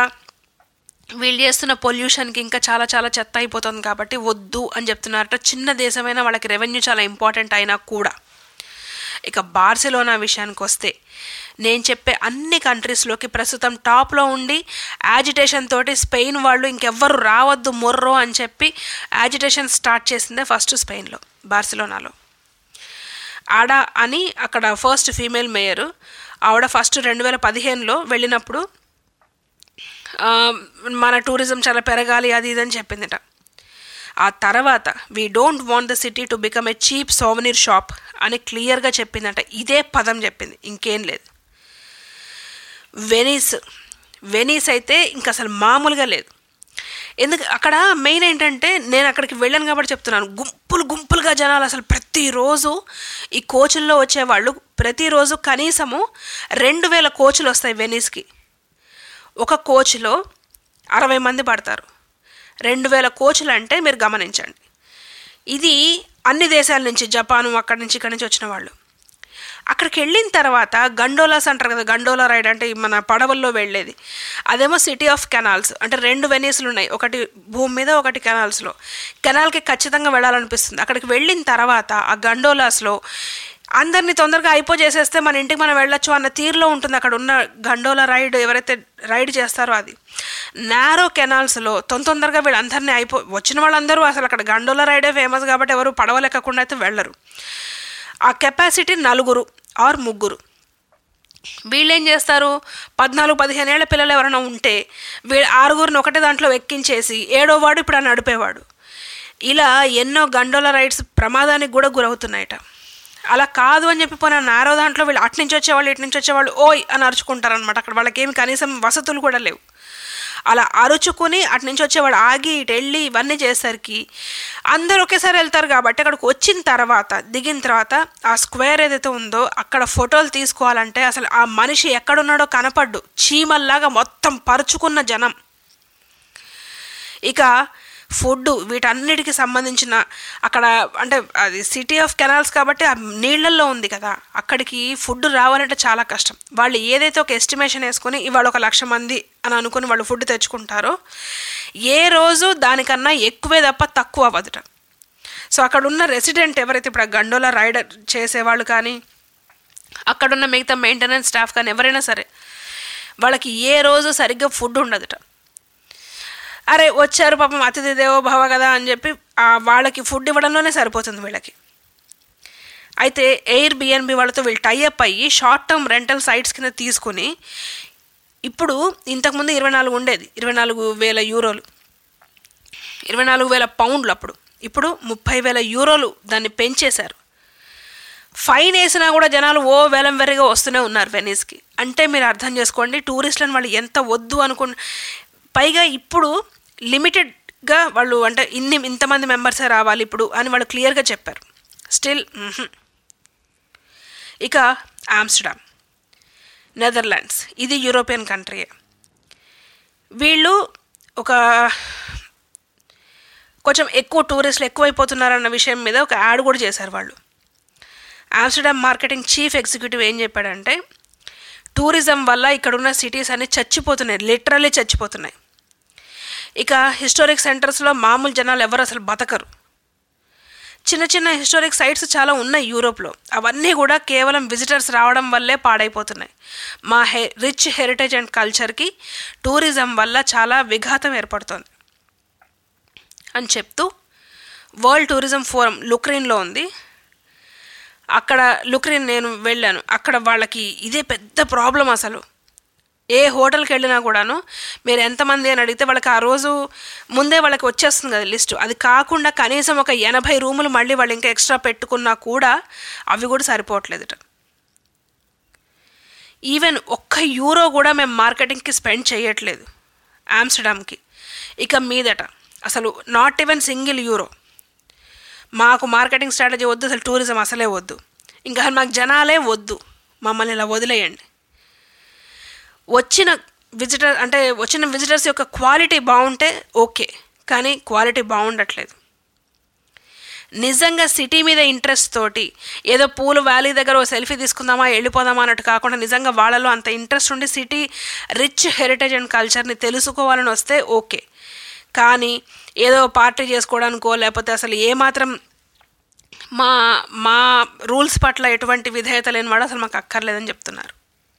వీళ్ళు చేస్తున్న పొల్యూషన్కి ఇంకా చాలా చాలా చెత్త అయిపోతుంది కాబట్టి వద్దు అని చెప్తున్నారట చిన్న దేశమైనా వాళ్ళకి రెవెన్యూ చాలా ఇంపార్టెంట్ అయినా కూడా ఇక బార్సిలోనా విషయానికి వస్తే నేను చెప్పే అన్ని కంట్రీస్లోకి ప్రస్తుతం టాప్లో ఉండి యాజిటేషన్ తోటి స్పెయిన్ వాళ్ళు ఇంకెవ్వరు రావద్దు మొర్రో అని చెప్పి యాజిటేషన్ స్టార్ట్ చేసిందే ఫస్ట్ స్పెయిన్లో బార్సిలోనాలో ఆడ అని అక్కడ ఫస్ట్ ఫీమేల్ మేయర్ ఆవిడ ఫస్ట్ రెండు వేల పదిహేనులో వెళ్ళినప్పుడు ఆ, మన టూరిజం చాలా పెరగాలి అది ఇది అని చెప్పిందిట ఆ తర్వాత we don't want the city to become a cheap souvenir shop అని క్లియర్గా చెప్పిందంట ఇదే పదం చెప్పింది ఇంకేం లేదు వెనీస్ వెనీస్ అయితే ఇంకా అసలు మామూలుగా లేదు ఎందుకు అక్కడ మెయిన్ ఏంటంటే నేను అక్కడికి వెళ్ళాను కాబట్టి చెప్తున్నాను గుంపులు గుంపులుగా జనాలు అసలు ప్రతిరోజు ఈ కోచుల్లో వచ్చేవాళ్ళు ప్రతిరోజు కనీసము రెండు వేల కోచులు వస్తాయి వెనీస్కి ఒక కోచ్లో అరవై మంది పడతారు రెండు వేల కోచ్లు అంటే మీరు గమనించండి ఇది అన్ని దేశాల నుంచి జపాను అక్కడి నుంచి ఇక్కడి నుంచి వచ్చిన వాళ్ళు అక్కడికి వెళ్ళిన తర్వాత గండోలాస్ అంటారు కదా గండోలా రైడ్ అంటే ఈ మన పడవల్లో వెళ్ళేది అదేమో సిటీ ఆఫ్ కెనాల్స్ అంటే రెండు వెనీస్లు ఉన్నాయి ఒకటి భూమి మీద ఒకటి కెనాల్స్లో కెనాల్కి ఖచ్చితంగా వెళ్ళాలనిపిస్తుంది అక్కడికి వెళ్ళిన తర్వాత ఆ గండోలాస్లో అందరినీ తొందరగా అయిపో చేసేస్తే మన ఇంటికి మనం వెళ్ళొచ్చు అన్న తీరులో ఉంటుంది అక్కడ ఉన్న గండోలా రైడ్ ఎవరైతే రైడ్ చేస్తారో అది నారో కెనాల్స్లో తొంద తొందరగా వీళ్ళందరినీ అయిపో వచ్చిన వాళ్ళందరూ అసలు అక్కడ గండోలా రైడే ఫేమస్ కాబట్టి ఎవరు పడవలెక్కకుండా అయితే వెళ్ళరు ఆ కెపాసిటీ నలుగురు ఆర్ ముగ్గురు వీళ్ళు ఏం చేస్తారు పద్నాలుగు పదిహేను ఏళ్ల పిల్లలు ఎవరైనా ఉంటే వీళ్ళు ఆరుగురిని ఒకటే దాంట్లో ఎక్కించేసి ఏడో వాడు ఇప్పుడు ఆ నడిపేవాడు ఇలా ఎన్నో గండోల రైడ్స్ ప్రమాదానికి కూడా గురవుతున్నాయట అలా కాదు అని చెప్పి పోయిన నారో దాంట్లో వీళ్ళు అటు నుంచి వచ్చేవాళ్ళు ఇటు నుంచి వచ్చేవాళ్ళు ఓయ్ అని అరుచుకుంటారనమాట అక్కడ వాళ్ళకి ఏమి కనీసం వసతులు కూడా లేవు అలా అరుచుకుని అటు నుంచి వచ్చేవాడు ఆగి ఇటు వెళ్ళి ఇవన్నీ చేసరికి అందరూ ఒకేసారి వెళ్తారు కాబట్టి అక్కడికి వచ్చిన తర్వాత దిగిన తర్వాత ఆ స్క్వేర్ ఏదైతే ఉందో అక్కడ ఫోటోలు తీసుకోవాలంటే అసలు ఆ మనిషి ఎక్కడున్నాడో కనపడ్డు చీమల్లాగా మొత్తం పరుచుకున్న జనం ఇక ఫుడ్ వీటన్నిటికి సంబంధించిన అక్కడ అంటే అది సిటీ ఆఫ్ కెనాల్స్ కాబట్టి ఆ నీళ్ళల్లో ఉంది కదా అక్కడికి ఫుడ్ రావాలంటే చాలా కష్టం వాళ్ళు ఏదైతే ఒక ఎస్టిమేషన్ వేసుకొని ఇవాళ ఒక లక్ష మంది అని అనుకుని వాళ్ళు ఫుడ్ తెచ్చుకుంటారో ఏ రోజు దానికన్నా ఎక్కువే తప్ప తక్కువ అవ్వదుట సో అక్కడ ఉన్న రెసిడెంట్ ఎవరైతే ఇప్పుడు ఆ గండోలా రైడర్ చేసేవాళ్ళు కానీ అక్కడున్న మిగతా మెయింటెనెన్స్ స్టాఫ్ కానీ ఎవరైనా సరే వాళ్ళకి ఏ రోజు సరిగ్గా ఫుడ్ ఉండదుట అరే వచ్చారు పాపం అతిథి దేవో భవ కదా అని చెప్పి ఆ వాళ్ళకి ఫుడ్ ఇవ్వడంలోనే సరిపోతుంది వీళ్ళకి అయితే ఎయిర్ బిఎన్బి వాళ్ళతో వీళ్ళు టైఅప్ అయ్యి షార్ట్ టర్మ్ రెంటల్ సైట్స్ కింద తీసుకుని ఇప్పుడు ఇంతకుముందు ఇరవై నాలుగు ఉండేది ఇరవై నాలుగు వేల యూరోలు ఇరవై నాలుగు వేల పౌండ్లు అప్పుడు ఇప్పుడు ముప్పై వేల యూరోలు దాన్ని పెంచేశారు ఫైన్ వేసినా కూడా జనాలు ఓ వేలం వెరగా వస్తూనే ఉన్నారు వెనీస్కి అంటే మీరు అర్థం చేసుకోండి టూరిస్టులను వాళ్ళు ఎంత వద్దు అనుకున్న పైగా ఇప్పుడు లిమిటెడ్గా వాళ్ళు అంటే ఇన్ని ఇంతమంది మెంబర్సే రావాలి ఇప్పుడు అని వాళ్ళు క్లియర్గా చెప్పారు స్టిల్ ఇక ఆమ్స్టర్డామ్ నెదర్లాండ్స్ ఇది యూరోపియన్ కంట్రీయే వీళ్ళు ఒక కొంచెం ఎక్కువ టూరిస్టులు ఎక్కువైపోతున్నారన్న విషయం మీద ఒక యాడ్ కూడా చేశారు వాళ్ళు ఆమ్స్టర్డామ్ మార్కెటింగ్ చీఫ్ ఎగ్జిక్యూటివ్ ఏం చెప్పాడంటే టూరిజం వల్ల ఇక్కడున్న సిటీస్ అన్ని చచ్చిపోతున్నాయి లిటరల్లీ చచ్చిపోతున్నాయి ఇక హిస్టారిక్ సెంటర్స్లో మామూలు జనాలు ఎవరు అసలు బతకరు చిన్న చిన్న హిస్టారిక్ సైట్స్ చాలా ఉన్నాయి యూరోప్లో అవన్నీ కూడా కేవలం విజిటర్స్ రావడం వల్లే పాడైపోతున్నాయి మా హె రిచ్ హెరిటేజ్ అండ్ కల్చర్కి టూరిజం వల్ల చాలా విఘాతం ఏర్పడుతోంది అని చెప్తూ వరల్డ్ టూరిజం ఫోరం లుక్రెయిన్లో ఉంది అక్కడ లుక్రెయిన్ నేను వెళ్ళాను అక్కడ వాళ్ళకి ఇదే పెద్ద ప్రాబ్లం అసలు ఏ హోటల్కి వెళ్ళినా కూడాను మీరు ఎంతమంది అని అడిగితే వాళ్ళకి ఆ రోజు ముందే వాళ్ళకి వచ్చేస్తుంది కదా లిస్టు అది కాకుండా కనీసం ఒక ఎనభై రూములు మళ్ళీ వాళ్ళు ఇంకా ఎక్స్ట్రా పెట్టుకున్నా కూడా అవి కూడా సరిపోవట్లేదుట ఈవెన్ ఒక్క యూరో కూడా మేము మార్కెటింగ్కి స్పెండ్ చేయట్లేదు ఆమ్స్టర్డామ్కి ఇక మీదట అసలు నాట్ ఈవెన్ సింగిల్ యూరో మాకు మార్కెటింగ్ స్ట్రాటజీ వద్దు అసలు టూరిజం అసలే వద్దు ఇంకా మాకు జనాలే వద్దు మమ్మల్ని ఇలా వదిలేయండి వచ్చిన విజిటర్ అంటే వచ్చిన విజిటర్స్ యొక్క క్వాలిటీ బాగుంటే ఓకే కానీ క్వాలిటీ బాగుండట్లేదు నిజంగా సిటీ మీద ఇంట్రెస్ట్ తోటి ఏదో పూలు వ్యాలీ దగ్గర ఓ సెల్ఫీ తీసుకుందామా వెళ్ళిపోదామా అన్నట్టు కాకుండా నిజంగా వాళ్ళలో అంత ఇంట్రెస్ట్ ఉండి సిటీ రిచ్ హెరిటేజ్ అండ్ కల్చర్ని తెలుసుకోవాలని వస్తే ఓకే కానీ ఏదో పార్టీ చేసుకోవడానికో లేకపోతే అసలు ఏమాత్రం మా మా రూల్స్ పట్ల ఎటువంటి విధేయత లేని వాడు అసలు మాకు అక్కర్లేదని చెప్తున్నారు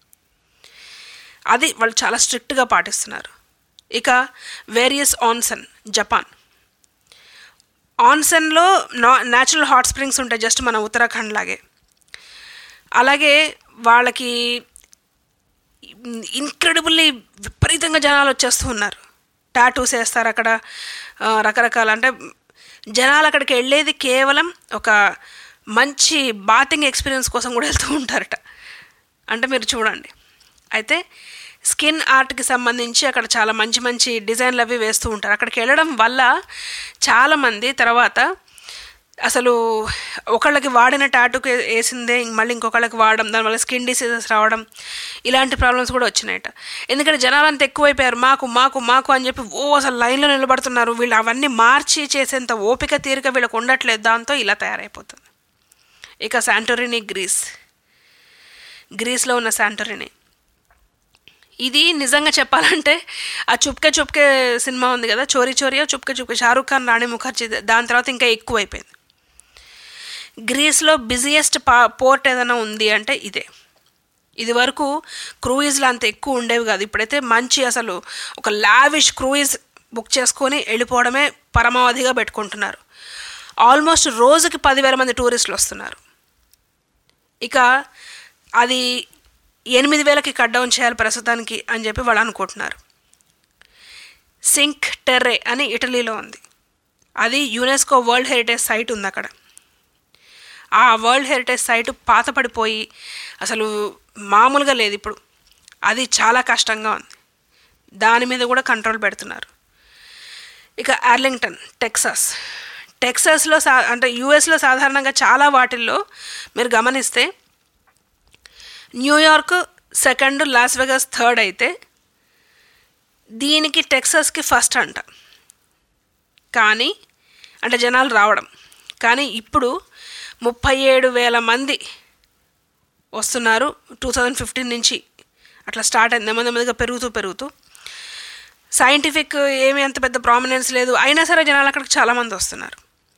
అది వాళ్ళు చాలా స్ట్రిక్ట్గా పాటిస్తున్నారు ఇక వేరియస్ ఆన్సన్ జపాన్ ఆన్సన్లో నా న్యాచురల్ హాట్ స్ప్రింగ్స్ ఉంటాయి జస్ట్ మన ఉత్తరాఖండ్ లాగే అలాగే వాళ్ళకి ఇన్క్రెడిబుల్లీ విపరీతంగా జనాలు వచ్చేస్తూ ఉన్నారు టాటూస్ వేస్తారు అక్కడ ఆ, రకరకాల అంటే జనాలు అక్కడికి వెళ్ళేది కేవలం ఒక మంచి బాతింగ్ ఎక్స్పీరియన్స్ కోసం కూడా వెళ్తూ ఉంటారట అంటే మీరు చూడండి అయితే స్కిన్ ఆర్ట్కి సంబంధించి అక్కడ చాలా మంచి మంచి డిజైన్లు అవి వేస్తూ ఉంటారు అక్కడికి వెళ్ళడం వల్ల చాలామంది తర్వాత అసలు ఒకళ్ళకి వాడిన టాటూకి వేసిందే ఇంక మళ్ళీ ఇంకొకళ్ళకి వాడడం దానివల్ల స్కిన్ డిసీజెస్ రావడం ఇలాంటి ప్రాబ్లమ్స్ కూడా వచ్చినాయట ఎందుకంటే జనాలు అంత ఎక్కువైపోయారు మాకు మాకు మాకు అని చెప్పి ఓ అసలు లైన్లో నిలబడుతున్నారు వీళ్ళు అవన్నీ మార్చి చేసేంత ఓపిక తీరిక వీళ్ళకి ఉండట్లేదు దాంతో ఇలా తయారైపోతుంది ఇక శాంటోరిని గ్రీస్ గ్రీస్లో ఉన్న శాంటోరిని ఇది నిజంగా చెప్పాలంటే ఆ చుప్కే చుప్కే సినిమా ఉంది కదా చోరీ చోరియో చుప్కే చుప్కే షారూఖ్ ఖాన్ రాణి ముఖర్జీ దాని తర్వాత ఇంకా ఎక్కువైపోయింది గ్రీస్లో బిజియెస్ట్ పా పోర్ట్ ఏదైనా ఉంది అంటే ఇదే ఇది వరకు క్రూయిజ్లు అంత ఎక్కువ ఉండేవి కాదు ఇప్పుడైతే మంచి అసలు ఒక లావిష్ క్రూయిజ్ బుక్ చేసుకొని వెళ్ళిపోవడమే పరమావధిగా పెట్టుకుంటున్నారు ఆల్మోస్ట్ రోజుకి పదివేల మంది టూరిస్టులు వస్తున్నారు ఇక అది ఎనిమిది వేలకి కట్ డౌన్ చేయాలి ప్రస్తుతానికి అని చెప్పి వాళ్ళు అనుకుంటున్నారు సింక్ టెర్రే అని ఇటలీలో ఉంది అది యునెస్కో వరల్డ్ హెరిటేజ్ సైట్ ఉంది అక్కడ ఆ వరల్డ్ హెరిటేజ్ సైట్ పాతపడిపోయి అసలు మామూలుగా లేదు ఇప్పుడు అది చాలా కష్టంగా ఉంది దాని మీద కూడా కంట్రోల్ పెడుతున్నారు ఇక ఆర్లింగ్టన్ టెక్సాస్ టెక్సాస్లో సా అంటే యూఎస్లో సాధారణంగా చాలా వాటిల్లో మీరు గమనిస్తే New York second Las Vegas third అయితే దీనికి టెక్సాస్కి ఫస్ట్ అంట కానీ అంటే జనాలు రావడం కానీ ఇప్పుడు ముప్పై ఏడు వేల మంది వస్తున్నారు టూ థౌజండ్ ఫిఫ్టీన్ నుంచి అట్లా స్టార్ట్ అయింది నెమ్మది నెమ్మదిగా పెరుగుతూ పెరుగుతూ సైంటిఫిక్ ఏమీ అంత పెద్ద ప్రామినెన్స్ లేదు అయినా సరే జనాలు అక్కడికి చాలామంది వస్తున్నారు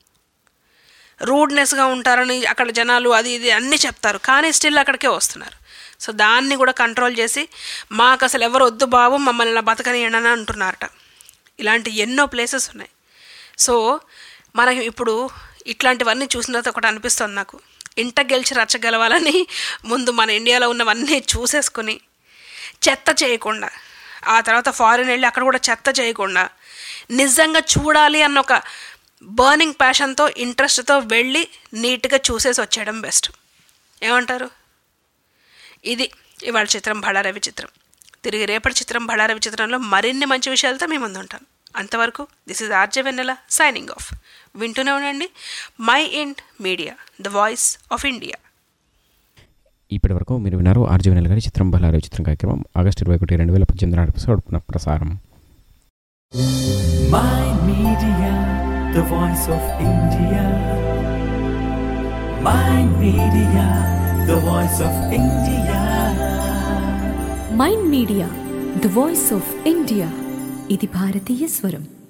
రూడ్నెస్గా ఉంటారని అక్కడ జనాలు అది ఇది అన్నీ చెప్తారు కానీ స్టిల్ అక్కడికే వస్తున్నారు సో దాన్ని కూడా కంట్రోల్ చేసి మాకు అసలు ఎవరు వద్దు బాబు మమ్మల్ని ఇలా బతకనియండి అని అంటున్నారట ఇలాంటి ఎన్నో ప్లేసెస్ ఉన్నాయి సో మనకి ఇప్పుడు ఇట్లాంటివన్నీ చూసిన తర్వాత ఒకటి అనిపిస్తుంది నాకు ఇంట గెలిచి రచ్చగలవాలని ముందు మన ఇండియాలో ఉన్నవన్నీ చూసేసుకొని చెత్త చేయకుండా ఆ తర్వాత ఫారిన్ వెళ్ళి అక్కడ కూడా చెత్త చేయకుండా నిజంగా చూడాలి అన్న ఒక బర్నింగ్ ప్యాషన్తో ఇంట్రెస్ట్తో వెళ్ళి నీట్గా చూసేసి వచ్చేయడం బెస్ట్ ఏమంటారు ఇది ఇవాళ చిత్రం బళారవి చిత్రం తిరిగి రేపటి చిత్రం బళారవి చిత్రంలో మరిన్ని మంచి విషయాలతో మీ ముందు ఉంటాను అంతవరకు this is RJ Vennela signing off వింటూనే ఉండండి Mind Media the voice of India ఇప్పటి వరకు మీరు విన్నారు ఆర్జీవెనల్ గారి చిత్రం బలారే చిత్రం కార్యక్రమం ఆగస్టు ఇరవై ఒకటి రెండు వేల పద్దెనిమిది నాటి ఎపిసోడ్ పునః ప్రసారం Mind Media, the voice of India. Mind Media, the voice of India. Mind media the voice of India ఇది భారతీయ స్వరం